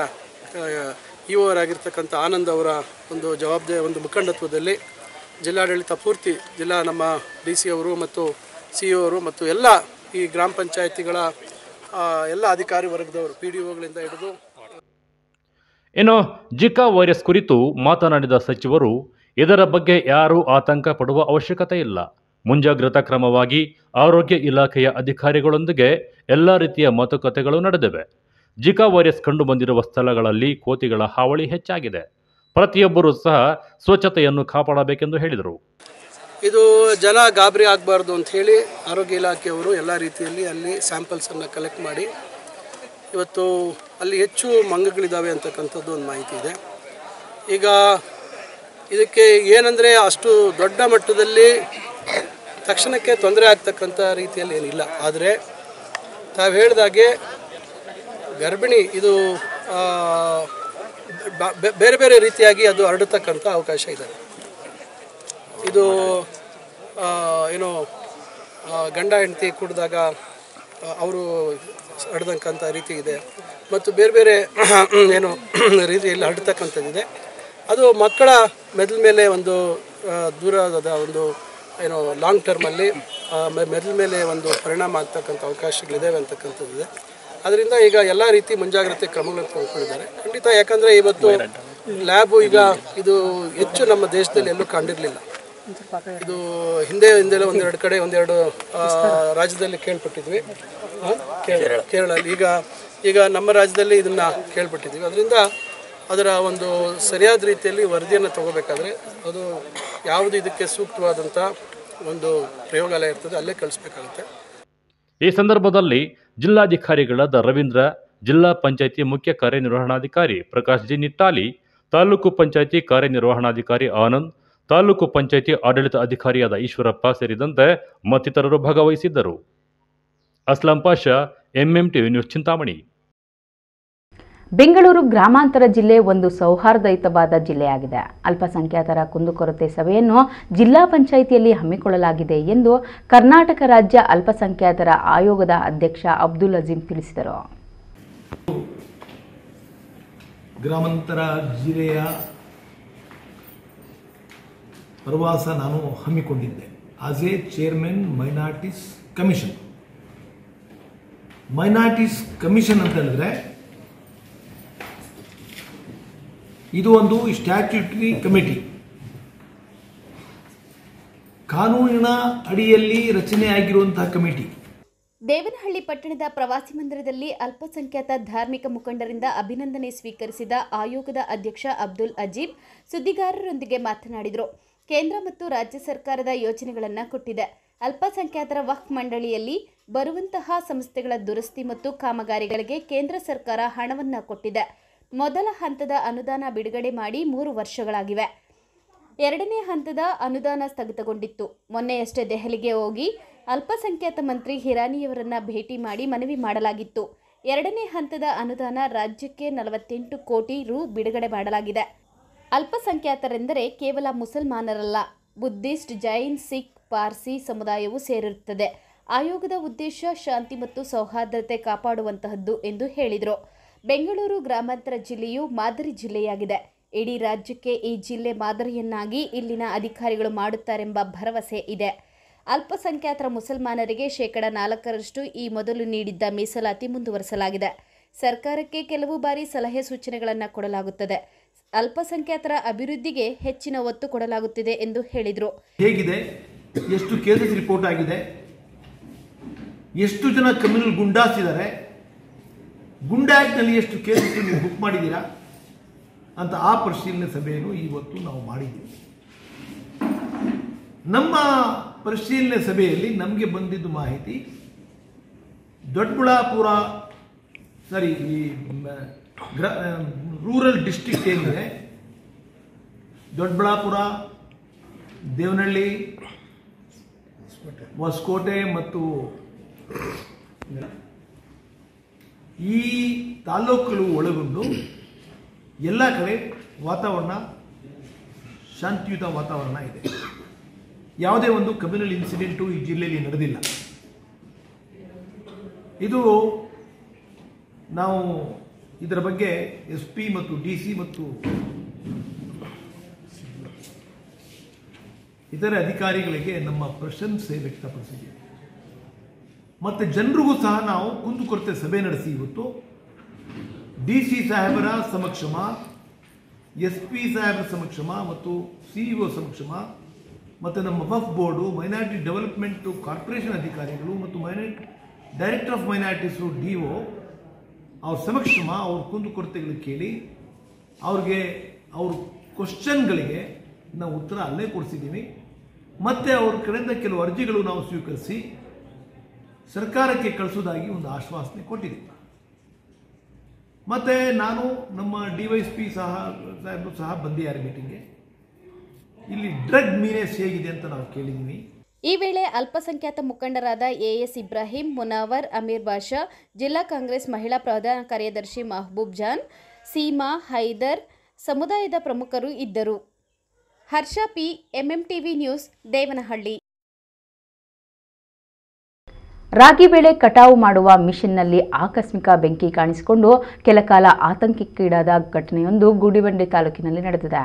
Speaker 1: ಇ ಅವರಾಗಿರ್ತಕ್ಕಂಥ ಆನಂದ್ ಅವರ ಒಂದು ಜವಾಬ್ದಾರಿ ಒಂದು ಮುಖಂಡತ್ವದಲ್ಲಿ ಜಿಲ್ಲಾಡಳಿತ ಪೂರ್ತಿ ಜಿಲ್ಲಾ ನಮ್ಮ ಡಿ ಸಿ ಅವರು ಮತ್ತು ಸಿ ಇ ಅವರು ಮತ್ತು ಎಲ್ಲ ಈ ಗ್ರಾಮ ಪಂಚಾಯತಿಗಳ ಆ, ಎಲ್ಲ ಅಧಿಕಾರಿ ವರ್ಗದವರು ಪಿ ಡಿ ಒಗಳಿಂದ ಹಿಡಿದು
Speaker 3: ಇನ್ನು ಜಿಕಾ ವೈರಸ್ ಕುರಿತು ಮಾತನಾಡಿದ ಸಚಿವರು ಇದರ ಬಗ್ಗೆ ಯಾರೂ ಆತಂಕ ಪಡುವ ಅವಶ್ಯಕತೆ ಇಲ್ಲ ಮುಂಜಾಗ್ರತಾ ಕ್ರಮವಾಗಿ ಆರೋಗ್ಯ ಇಲಾಖೆಯ ಅಧಿಕಾರಿಗಳೊಂದಿಗೆ ಎಲ್ಲ ರೀತಿಯ ಮಾತುಕತೆಗಳು ನಡೆದಿವೆ ಜಿಕಾ ವೈರಸ್ ಕಂಡುಬಂದಿರುವ ಸ್ಥಳಗಳಲ್ಲಿ ಕೋತಿಗಳ ಹಾವಳಿ ಹೆಚ್ಚಾಗಿದೆ ಪ್ರತಿಯೊಬ್ಬರೂ ಸಹ ಸ್ವಚ್ಛತೆಯನ್ನು ಕಾಪಾಡಬೇಕೆಂದು ಹೇಳಿದರು
Speaker 1: ಇದು ಜನ ಗಾಬರಿ ಆಗಬಾರ್ದು ಅಂತ ಹೇಳಿ ಆರೋಗ್ಯ ಇಲಾಖೆಯವರು ಎಲ್ಲ ರೀತಿಯಲ್ಲಿ ಅಲ್ಲಿ ಸ್ಯಾಂಪಲ್ಸನ್ನು ಕಲೆಕ್ಟ್ ಮಾಡಿ ಇವತ್ತು ಅಲ್ಲಿ ಹೆಚ್ಚು ಮಂಗಗಳಿದ್ದಾವೆ ಅಂತಕ್ಕಂಥದ್ದು ಒಂದು ಮಾಹಿತಿ ಇದೆ ಈಗ ಇದಕ್ಕೆ ಏನಂದರೆ ಅಷ್ಟು ದೊಡ್ಡ ಮಟ್ಟದಲ್ಲಿ ತಕ್ಷಣಕ್ಕೆ ತೊಂದರೆ ಆಗ್ತಕ್ಕಂಥ ರೀತಿಯಲ್ಲಿ ಏನಿಲ್ಲ ಆದರೆ ತಾವು ಹೇಳಿದಾಗೆ ಗರ್ಭಿಣಿ ಇದು ಆ, ಬ- ಬೆ- ಬೇರೆ ಬೇರೆ ರೀತಿಯಾಗಿ ಅದು ಹರಡತಕ್ಕಂಥ ಅವಕಾಶ ಇದೆ ಇದು ಆ, ಏನು ಆ, ಗಂಡ ಹೆಂಡತಿ ಕುಡಿದಾಗ ಅವರು ಹರಡ್ತಕ್ಕಂಥ ರೀತಿ ಇದೆ ಮತ್ತು ಬೇರೆ ಬೇರೆ ಏನು ರೀತಿಯಲ್ಲಿ ಹರಡ್ತಕ್ಕಂಥದ್ದಿದೆ ಅದು ಮಕ್ಕಳ ಮೆದುಳ ಮೇಲೆ ಒಂದು ಆ, ದೂರದ ಒಂದು ಏನು ಲಾಂಗ್ ಟರ್ಮಲ್ಲಿ ಮೆದುಳ ಮೇಲೆ ಒಂದು ಪರಿಣಾಮ ಆಗ್ತಕ್ಕಂಥ ಅವಕಾಶಗಳಿದ್ದಾವೆ ಅಂತಕ್ಕಂಥದ್ದಿದೆ ಅದರಿಂದ ಈಗ ಎಲ್ಲ ರೀತಿ ಮುಂಜಾಗ್ರತೆ ಕ್ರಮಗಳನ್ನು ತೆಗೆದುಕೊಂಡಿದ್ದಾರೆ ಖಂಡಿತ ಯಾಕಂದರೆ ಇವತ್ತು ಲ್ಯಾಬು ಈಗ ಇದು ಹೆಚ್ಚು ನಮ್ಮ ದೇಶದಲ್ಲಿ ಎಲ್ಲೂ ಕಂಡಿರಲಿಲ್ಲ ಇದು ಹಿಂದೆ ಹಿಂದೆಲ್ಲ ಒಂದೆರಡು ಕಡೆ ಒಂದೆರಡು ಆ, ರಾಜ್ಯದಲ್ಲಿ ಕೇಳ್ಪಟ್ಟಿದ್ವಿ ಆ, ಕೇರಳ ಕೇರಳಲ್ಲಿ ಈಗ ಈಗ ನಮ್ಮ ರಾಜ್ಯದಲ್ಲಿ ಇದನ್ನು ಕೇಳ್ಪಟ್ಟಿದ್ವಿ ಅದರಿಂದ ಅದರ ಒಂದು ಸರಿಯಾದ ರೀತಿಯಲ್ಲಿ ವರದಿಯನ್ನು ತಗೋಬೇಕಾದ್ರೆ ಅದು ಯಾವುದು ಇದಕ್ಕೆ ಸೂಕ್ತವಾದಂಥ ಒಂದು ಪ್ರಯೋಗಾಲಯ ಇರ್ತದೆ ಅಲ್ಲೇ ಕಳಿಸ್ಬೇಕಾಗುತ್ತೆ
Speaker 3: ಈ ಸಂದರ್ಭದಲ್ಲಿ ಜಿಲ್ಲಾಧಿಕಾರಿಗಳಾದ ರವೀಂದ್ರ ಜಿಲ್ಲಾ ಪಂಚಾಯಿತಿ ಮುಖ್ಯ ಕಾರ್ಯನಿರ್ವಹಣಾಧಿಕಾರಿ ಪ್ರಕಾಶ್ ಜಿ ನಿಟ್ಟಾಲಿ ತಾಲೂಕು ಪಂಚಾಯಿತಿ ಕಾರ್ಯನಿರ್ವಹಣಾಧಿಕಾರಿ ಆನಂದ್ ತಾಲೂಕು ಪಂಚಾಯಿತಿ ಆಡಳಿತ ಅಧಿಕಾರಿಯಾದ ಈಶ್ವರಪ್ಪ ಸೇರಿದಂತೆ ಮತ್ತಿತರರು ಭಾಗವಹಿಸಿದ್ದರು ಅಸ್ಲಾಂ ಪಾಷಾ ಎಂಎಂಟಿ ನ್ಯೂಸ್ ಚಿಂತಾಮಣಿ
Speaker 2: ಬೆಂಗಳೂರು ಗ್ರಾಮಾಂತರ ಜಿಲ್ಲೆ ಒಂದು ಸೌಹಾರ್ದಯುತವಾದ ಜಿಲ್ಲೆಯಾಗಿದೆ ಅಲ್ಪಸಂಖ್ಯಾತರ ಕುಂದುಕೊರತೆ ಸಭೆಯನ್ನು ಜಿಲ್ಲಾ ಪಂಚಾಯಿತಿಯಲ್ಲಿ ಹಮ್ಮಿಕೊಳ್ಳಲಾಗಿದೆ ಎಂದು ಕರ್ನಾಟಕ ರಾಜ್ಯ ಅಲ್ಪಸಂಖ್ಯಾತರ ಆಯೋಗದ ಅಧ್ಯಕ್ಷ ಅಬ್ದುಲ್ ಅಜೀಂ ತಿಳಿಸಿದರು
Speaker 6: ಗ್ರಾಮಾಂತರ ಜಿಲ್ಲೆಯ ಪ್ರವಾಸ ನಾನು ಹಮ್ಮಿಕೊಂಡಿದ್ದೆ as a chairman minorities commission minorities commission ಅಂತ ಹೇಳಿದ್ರೆ ಇದು ಒಂದು ಸ್ಟ್ಯಾಟ್ಯೂಟರಿ ಕಮಿಟಿ ಕಾನೂನಿನ ಅಡಿಯಲ್ಲಿ ರಚನೆಯಾಗಿರುವಂತಹ ಕಮಿಟಿ
Speaker 11: ದೇವನಹಳ್ಳಿ ಪಟ್ಟಣದ ಪ್ರವಾಸಿ ಮಂದಿರದಲ್ಲಿ ಅಲ್ಪಸಂಖ್ಯಾತ ಧಾರ್ಮಿಕ ಮುಖಂಡರಿಂದ ಅಭಿನಂದನೆ ಸ್ವೀಕರಿಸಿದ ಆಯೋಗದ ಅಧ್ಯಕ್ಷ ಅಬ್ದುಲ್ ಅಜೀಬ್ ಸುದ್ದಿಗಾರರೊಂದಿಗೆ ಮಾತನಾಡಿದರು ಕೇಂದ್ರ ಮತ್ತು ರಾಜ್ಯ ಸರ್ಕಾರದ ಯೋಜನೆಗಳನ್ನು ಕೊಟ್ಟಿದೆ ಅಲ್ಪಸಂಖ್ಯಾತರ ವಕ್ಫ್ ಮಂಡಳಿಯಲ್ಲಿ ಬರುವಂತಹ ಸಂಸ್ಥೆಗಳ ದುರಸ್ತಿ ಮತ್ತು ಕಾಮಗಾರಿಗಳಿಗೆ ಕೇಂದ್ರ ಸರ್ಕಾರ ಹಣವನ್ನು ಕೊಟ್ಟಿದೆ ಮೊದಲ ಹಂತದ ಅನುದಾನ ಬಿಡುಗಡೆ ಮಾಡಿ ಮೂರು ವರ್ಷಗಳಾಗಿವೆ ಎರಡನೇ ಹಂತದ ಅನುದಾನ ಸ್ಥಗಿತಗೊಂಡಿತ್ತು ಮೊನ್ನೆಯಷ್ಟೇ ದೆಹಲಿಗೆ ಹೋಗಿ ಅಲ್ಪಸಂಖ್ಯಾತ ಮಂತ್ರಿ ಹಿರಾನಿಯವರನ್ನ ಭೇಟಿ ಮಾಡಿ ಮನವಿ ಮಾಡಲಾಗಿತ್ತು ಎರಡನೇ ಹಂತದ ಅನುದಾನ ರಾಜ್ಯಕ್ಕೆ ನಲವತ್ತೆಂಟು ಕೋಟಿ ರು ಬಿಡುಗಡೆ ಮಾಡಲಾಗಿದೆ ಅಲ್ಪಸಂಖ್ಯಾತರೆಂದರೆ ಕೇವಲ ಮುಸಲ್ಮಾನರಲ್ಲ ಬುದ್ಧಿಸ್ಟ್ ಜೈನ್ ಸಿಖ್ ಪಾರ್ಸಿ ಸಮುದಾಯವೂ ಸೇರಿರುತ್ತದೆ ಆಯೋಗದ ಉದ್ದೇಶ ಶಾಂತಿ ಮತ್ತು ಸೌಹಾರ್ದತೆ ಕಾಪಾಡುವಂತಹದ್ದು ಎಂದು ಹೇಳಿದರು ಬೆಂಗಳೂರು ಗ್ರಾಮಾಂತರ ಜಿಲ್ಲೆಯು ಮಾದರಿ ಜಿಲ್ಲೆಯಾಗಿದೆ ಇಡೀ ರಾಜ್ಯಕ್ಕೆ ಈ ಜಿಲ್ಲೆ ಮಾದರಿಯನ್ನಾಗಿ ಇಲ್ಲಿನ ಅಧಿಕಾರಿಗಳು ಮಾಡುತ್ತಾರೆಂಬ ಭರವಸೆ ಇದೆ ಅಲ್ಪಸಂಖ್ಯಾತರ ಮುಸಲ್ಮಾನರಿಗೆ ಶೇಕಡ ನಾಲ್ಕರಷ್ಟು ಈ ಮೊದಲು ನೀಡಿದ್ದ ಮೀಸಲಾತಿ ಮುಂದುವರಿಸಲಾಗಿದೆ ಸರ್ಕಾರಕ್ಕೆ ಕೆಲವು ಬಾರಿ ಸಲಹೆ ಸೂಚನೆಗಳನ್ನು ಕೊಡಲಾಗುತ್ತದೆ ಅಲ್ಪಸಂಖ್ಯಾತರ ಅಭಿವೃದ್ಧಿಗೆ ಹೆಚ್ಚಿನ ಒತ್ತು ಕೊಡಲಾಗುತ್ತಿದೆ ಎಂದು ಹೇಳಿದರು
Speaker 6: ಹೇಗಿದೆ ಎಷ್ಟು ಕೇಸಸ್ ರಿಪೋರ್ಟ್ ಆಗಿದೆ ಎಷ್ಟು ಜನ ಕ್ರಿಮಿನಲ್ ಗುಂಡಾಸ್ ಇದ್ದಾರೆ ಗುಂಡಾ ಆ್ಯಕ್ಟ್ನಲ್ಲಿ ಎಷ್ಟು ಕೇಸಸ್ ನೀವು ಬುಕ್ ಮಾಡಿದ್ದೀರಾ ಅಂತ ಆ ಪರಿಶೀಲನೆ ಸಭೆಯನ್ನು ಇವತ್ತು ನಾವು ಮಾಡಿದ್ದೀವಿ ನಮ್ಮ ಪರಿಶೀಲನೆ ಸಭೆಯಲ್ಲಿ ನಮಗೆ ಬಂದಿದ್ದು ಮಾಹಿತಿ ದೊಡ್ಡಬಳ್ಳಾಪುರ ಸಾರಿ ಈ ಮ- ಗ್ರ ರೂರಲ್ ಡಿಸ್ಟ್ರಿಕ್ಟ್ ಏನಿದೆ ದೊಡ್ಡಬಳ್ಳಾಪುರ ದೇವನಹಳ್ಳಿ ಹೊಸಕೋಟೆ ಮತ್ತು ಈ ತಾಲೂಕುಗಳು ಒಳಗೊಂಡು ಎಲ್ಲ ಕಡೆ ವಾತಾವರಣ ಶಾಂತಿಯುತ ವಾತಾವರಣ ಇದೆ ಯಾವುದೇ ಒಂದು ಕಮ್ಯುನಲ್ ಇನ್ಸಿಡೆಂಟು ಈ ಜಿಲ್ಲೆಯಲ್ಲಿ ನಡೆದಿಲ್ಲ ಇದು ನಾವು ಇದರ ಬಗ್ಗೆ ಎಸ್ ಪಿ ಮತ್ತು ಡಿ ಸಿ ಮತ್ತು ಇತರೆ ಅಧಿಕಾರಿಗಳಿಗೆ ನಮ್ಮ ಪ್ರಶಂಸೆ ವ್ಯಕ್ತಪಡಿಸಿದ್ದೀವಿ ಮತ್ತು ಜನರಿಗೂ ಸಹ ನಾವು ಕುಂದುಕೊರತೆ ಸಭೆ ನಡೆಸಿ ಇವತ್ತು ಡಿ ಸಿ ಸಾಹೇಬರ ಸಮಕ್ಷಮ ಎಸ್ ಪಿ ಸಾಹೇಬರ ಸಮಕ್ಷಮ ಮತ್ತು ಸಿಇಒ ಸಮಕ್ಷಮ ಮತ್ತು ನಮ್ಮ Waqf board minority development corporation ಅಧಿಕಾರಿಗಳು ಮತ್ತು minority director of minorities D O ಅವ್ರ ಸಮಕ್ಷಮ ಅವ್ರ ಕುಂದುಕೊರತೆಗಳು ಕೇಳಿ ಅವ್ರಿಗೆ ಅವ್ರ ಕ್ವಶನ್ಗಳಿಗೆ ನಾವು ಉತ್ತರ ಅಲ್ಲೇ ಕೊಡಿಸಿದ್ದೀವಿ ಮತ್ತು ಅವ್ರ ಕಡೆಯಿಂದ ಕೆಲವು ಅರ್ಜಿಗಳು ನಾವು ಸ್ವೀಕರಿಸಿ ಸರ್ಕಾರಕ್ಕೆ ಕಳಿಸೋದಾಗಿ ಒಂದು ಆಶ್ವಾಸನೆ ಕೊಟ್ಟಿದ್ದೀವಿ ಮತ್ತು ನಾನು ನಮ್ಮ ಡಿ ವೈ ಎಸ್ ಪಿ ಸಹ ಸಾಹೇಬರು ಸಹ ಬಂದಿದ್ದಾರೆ ಮೀಟಿಂಗ್ಗೆ ಇಲ್ಲಿ ಡ್ರಗ್ ಮೀನೇಸ್ ಹೇಗಿದೆ ಅಂತ ನಾವು ಕೇಳಿದ್ದೀವಿ
Speaker 11: ಈ ವೇಳೆ ಅಲ್ಪಸಂಖ್ಯಾತ ಮುಖಂಡರಾದ ಎಎಸ್ ಇಬ್ರಾಹಿಂ ಮುನಾವರ್ ಅಮೀರ್ ಬಾಷಾ ಜಿಲ್ಲಾ ಕಾಂಗ್ರೆಸ್ ಮಹಿಳಾ ಪ್ರಧಾನ ಕಾರ್ಯದರ್ಶಿ ಮಹಬೂಬ್ ಜಾನ್ ಸೀಮಾ ಹೈದರ್ ಸಮುದಾಯದ ಪ್ರಮುಖರು ಇದ್ದರು Harsha P MMTV news Devanahalli
Speaker 2: ರಾಗಿ ಬೆಳೆ ಕಟಾವು ಮಾಡುವ ಮಿಷನ್ನಲ್ಲಿ ಆಕಸ್ಮಿಕ ಬೆಂಕಿ ಕಾಣಿಸಿಕೊಂಡು ಕೆಲಕಾಲ ಆತಂಕಕ್ಕೀಡಾದ ಘಟನೆಯೊಂದು ಗುಡಿಬಂಡೆ ತಾಲೂಕಿನಲ್ಲಿ ನಡೆದಿದೆ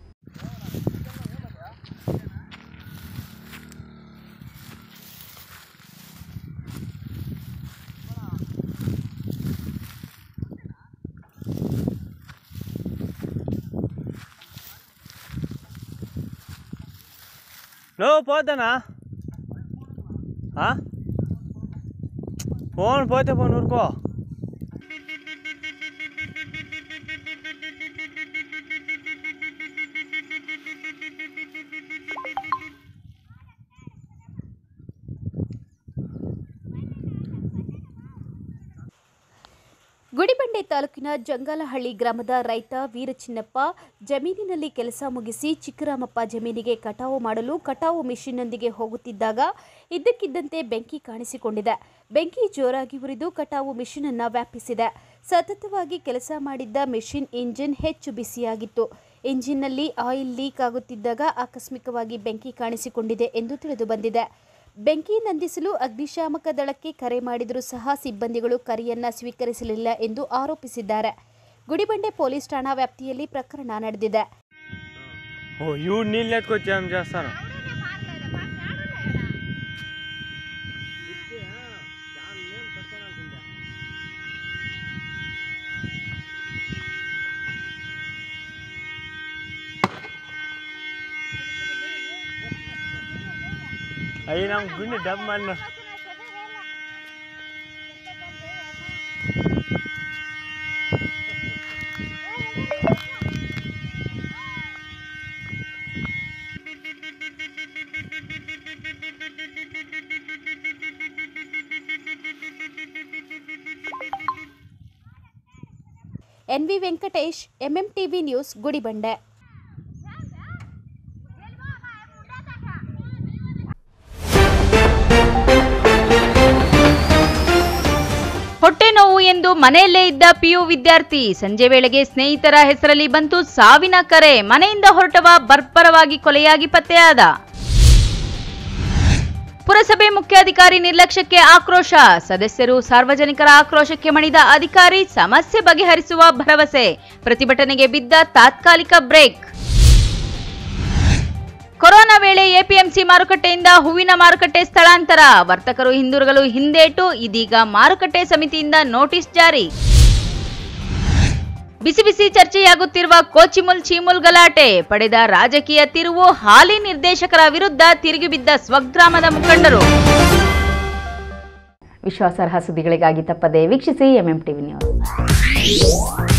Speaker 5: నో పోతానా ఫోన్ పోతే ఫోన్ ఊరుకో
Speaker 11: ಗುಡಿಬಂಡೆ ತಾಲೂಕಿನ ಜಂಗಾಲಹಳ್ಳಿ ಗ್ರಾಮದ ರೈತ ವೀರಚಿನ್ನಪ್ಪ ಜಮೀನಿನಲ್ಲಿ ಕೆಲಸ ಮುಗಿಸಿ ಚಿಕ್ಕರಾಮಪ್ಪ ಜಮೀನಿಗೆ ಕಟಾವು ಮಾಡಲು ಕಟಾವು ಮಿಷಿನ್ನೊಂದಿಗೆ ಹೋಗುತ್ತಿದ್ದಾಗ ಇದ್ದಕ್ಕಿದ್ದಂತೆ ಬೆಂಕಿ ಕಾಣಿಸಿಕೊಂಡಿದೆ ಬೆಂಕಿ ಜೋರಾಗಿ ಉರಿದು ಕಟಾವು ಮಿಷಿನ್ ಅನ್ನ ವ್ಯಾಪಿಸಿದೆ ಸತತವಾಗಿ ಕೆಲಸ ಮಾಡಿದ್ದ ಮಿಷಿನ್ ಇಂಜಿನ್ ಹೆಚ್ಚು ಬಿಸಿಯಾಗಿತ್ತು ಇಂಜಿನ್ನಲ್ಲಿ ಆಯಿಲ್ ಲೀಕ್ ಆಗುತ್ತಿದ್ದಾಗ ಆಕಸ್ಮಿಕವಾಗಿ ಬೆಂಕಿ ಕಾಣಿಸಿಕೊಂಡಿದೆ ಎಂದು ತಿಳಿದು ಬಂದಿದೆ ಬೆಂಕಿ ನಂದಿಸಲು ಅಗ್ನಿಶಾಮಕ ದಳಕ್ಕೆ ಕರೆ ಮಾಡಿದರೂ ಸಹ ಸಿಬ್ಬಂದಿಗಳು ಕರೆಯನ್ನ ಸ್ವೀಕರಿಸಲಿಲ್ಲ ಎಂದು ಆರೋಪಿಸಿದ್ದಾರೆ ಗುಡಿಬಂಡೆ ಪೊಲೀಸ್ ಠಾಣಾ ವ್ಯಾಪ್ತಿಯಲ್ಲಿ ಪ್ರಕರಣ ನಡೆದಿದೆ
Speaker 5: ఓ యూ నీళ్ళు ఎత్తుకొచ్చి ఏం చేస్తాను అయ్యి ನಮ್ಮ ಗುಂಡಿ ಡಬ್ ಮಾಡಿ
Speaker 11: N V Venkatesh MMTV news Gudibande
Speaker 2: ಹೊಟ್ಟೆ ನೋವು ಎಂದು ಮನೆಯಲ್ಲೇ ಇದ್ದ ಪಿಯು ವಿದ್ಯಾರ್ಥಿ ಸಂಜೆ ವೇಳೆಗೆ ಸ್ನೇಹಿತರ ಹೆಸರಲ್ಲಿ ಬಂತು ಸಾವಿನ ಕರೆ ಮನೆಯಿಂದ ಹೊರಟವ ಬರ್ಬರವಾಗಿ ಕೊಲೆಯಾಗಿ ಪತ್ತೆಯಾದ ಪುರಸಭೆ ಮುಖ್ಯಾಧಿಕಾರಿ ನಿರ್ಲಕ್ಷ್ಯಕ್ಕೆ ಆಕ್ರೋಶ ಸದಸ್ಯರು ಸಾರ್ವಜನಿಕರ ಆಕ್ರೋಶಕ್ಕೆ ಮಣಿದ ಅಧಿಕಾರಿ ಸಮಸ್ಯೆ ಬಗೆಹರಿಸುವ ಭರವಸೆ ಪ್ರತಿಭಟನೆಗೆ ಬಿದ್ದ ತಾತ್ಕಾಲಿಕ ಬ್ರೇಕ್ ಕೊರೋನಾ ವೇಳೆ ಎಪಿಎಂಸಿ ಮಾರುಕಟ್ಟೆಯಿಂದ ಹೂವಿನ ಮಾರುಕಟ್ಟೆ ಸ್ಥಳಾಂತರ ವರ್ತಕರು ಹಿಂದಿರುಗಲು ಹಿಂದೇಟು ಇದೀಗ ಮಾರುಕಟ್ಟೆ ಸಮಿತಿಯಿಂದ ನೋಟಿಸ್ ಜಾರಿ ಬಿಸಿ ಬಿಸಿ ಚರ್ಚೆಯಾಗುತ್ತಿರುವ ಕೋಚಿಮುಲ್ ಚೀಮುಲ್ ಗಲಾಟೆ ಪಡೆದ ರಾಜಕೀಯ ತಿರುವು ಹಾಲಿ ನಿರ್ದೇಶಕರ ವಿರುದ್ಧ ತಿರುಗಿಬಿದ್ದ ಸ್ವಗ್ರಾಮದ ಮುಖಂಡರು ವಿಶ್ವಾಸಾರ್ಹ ಸುದ್ದಿಗಳಿಗಾಗಿ ತಪ್ಪದೆ ವೀಕ್ಷಿಸಿ ಎಂಎಂ ಟಿವಿ ನ್ಯೂಸ್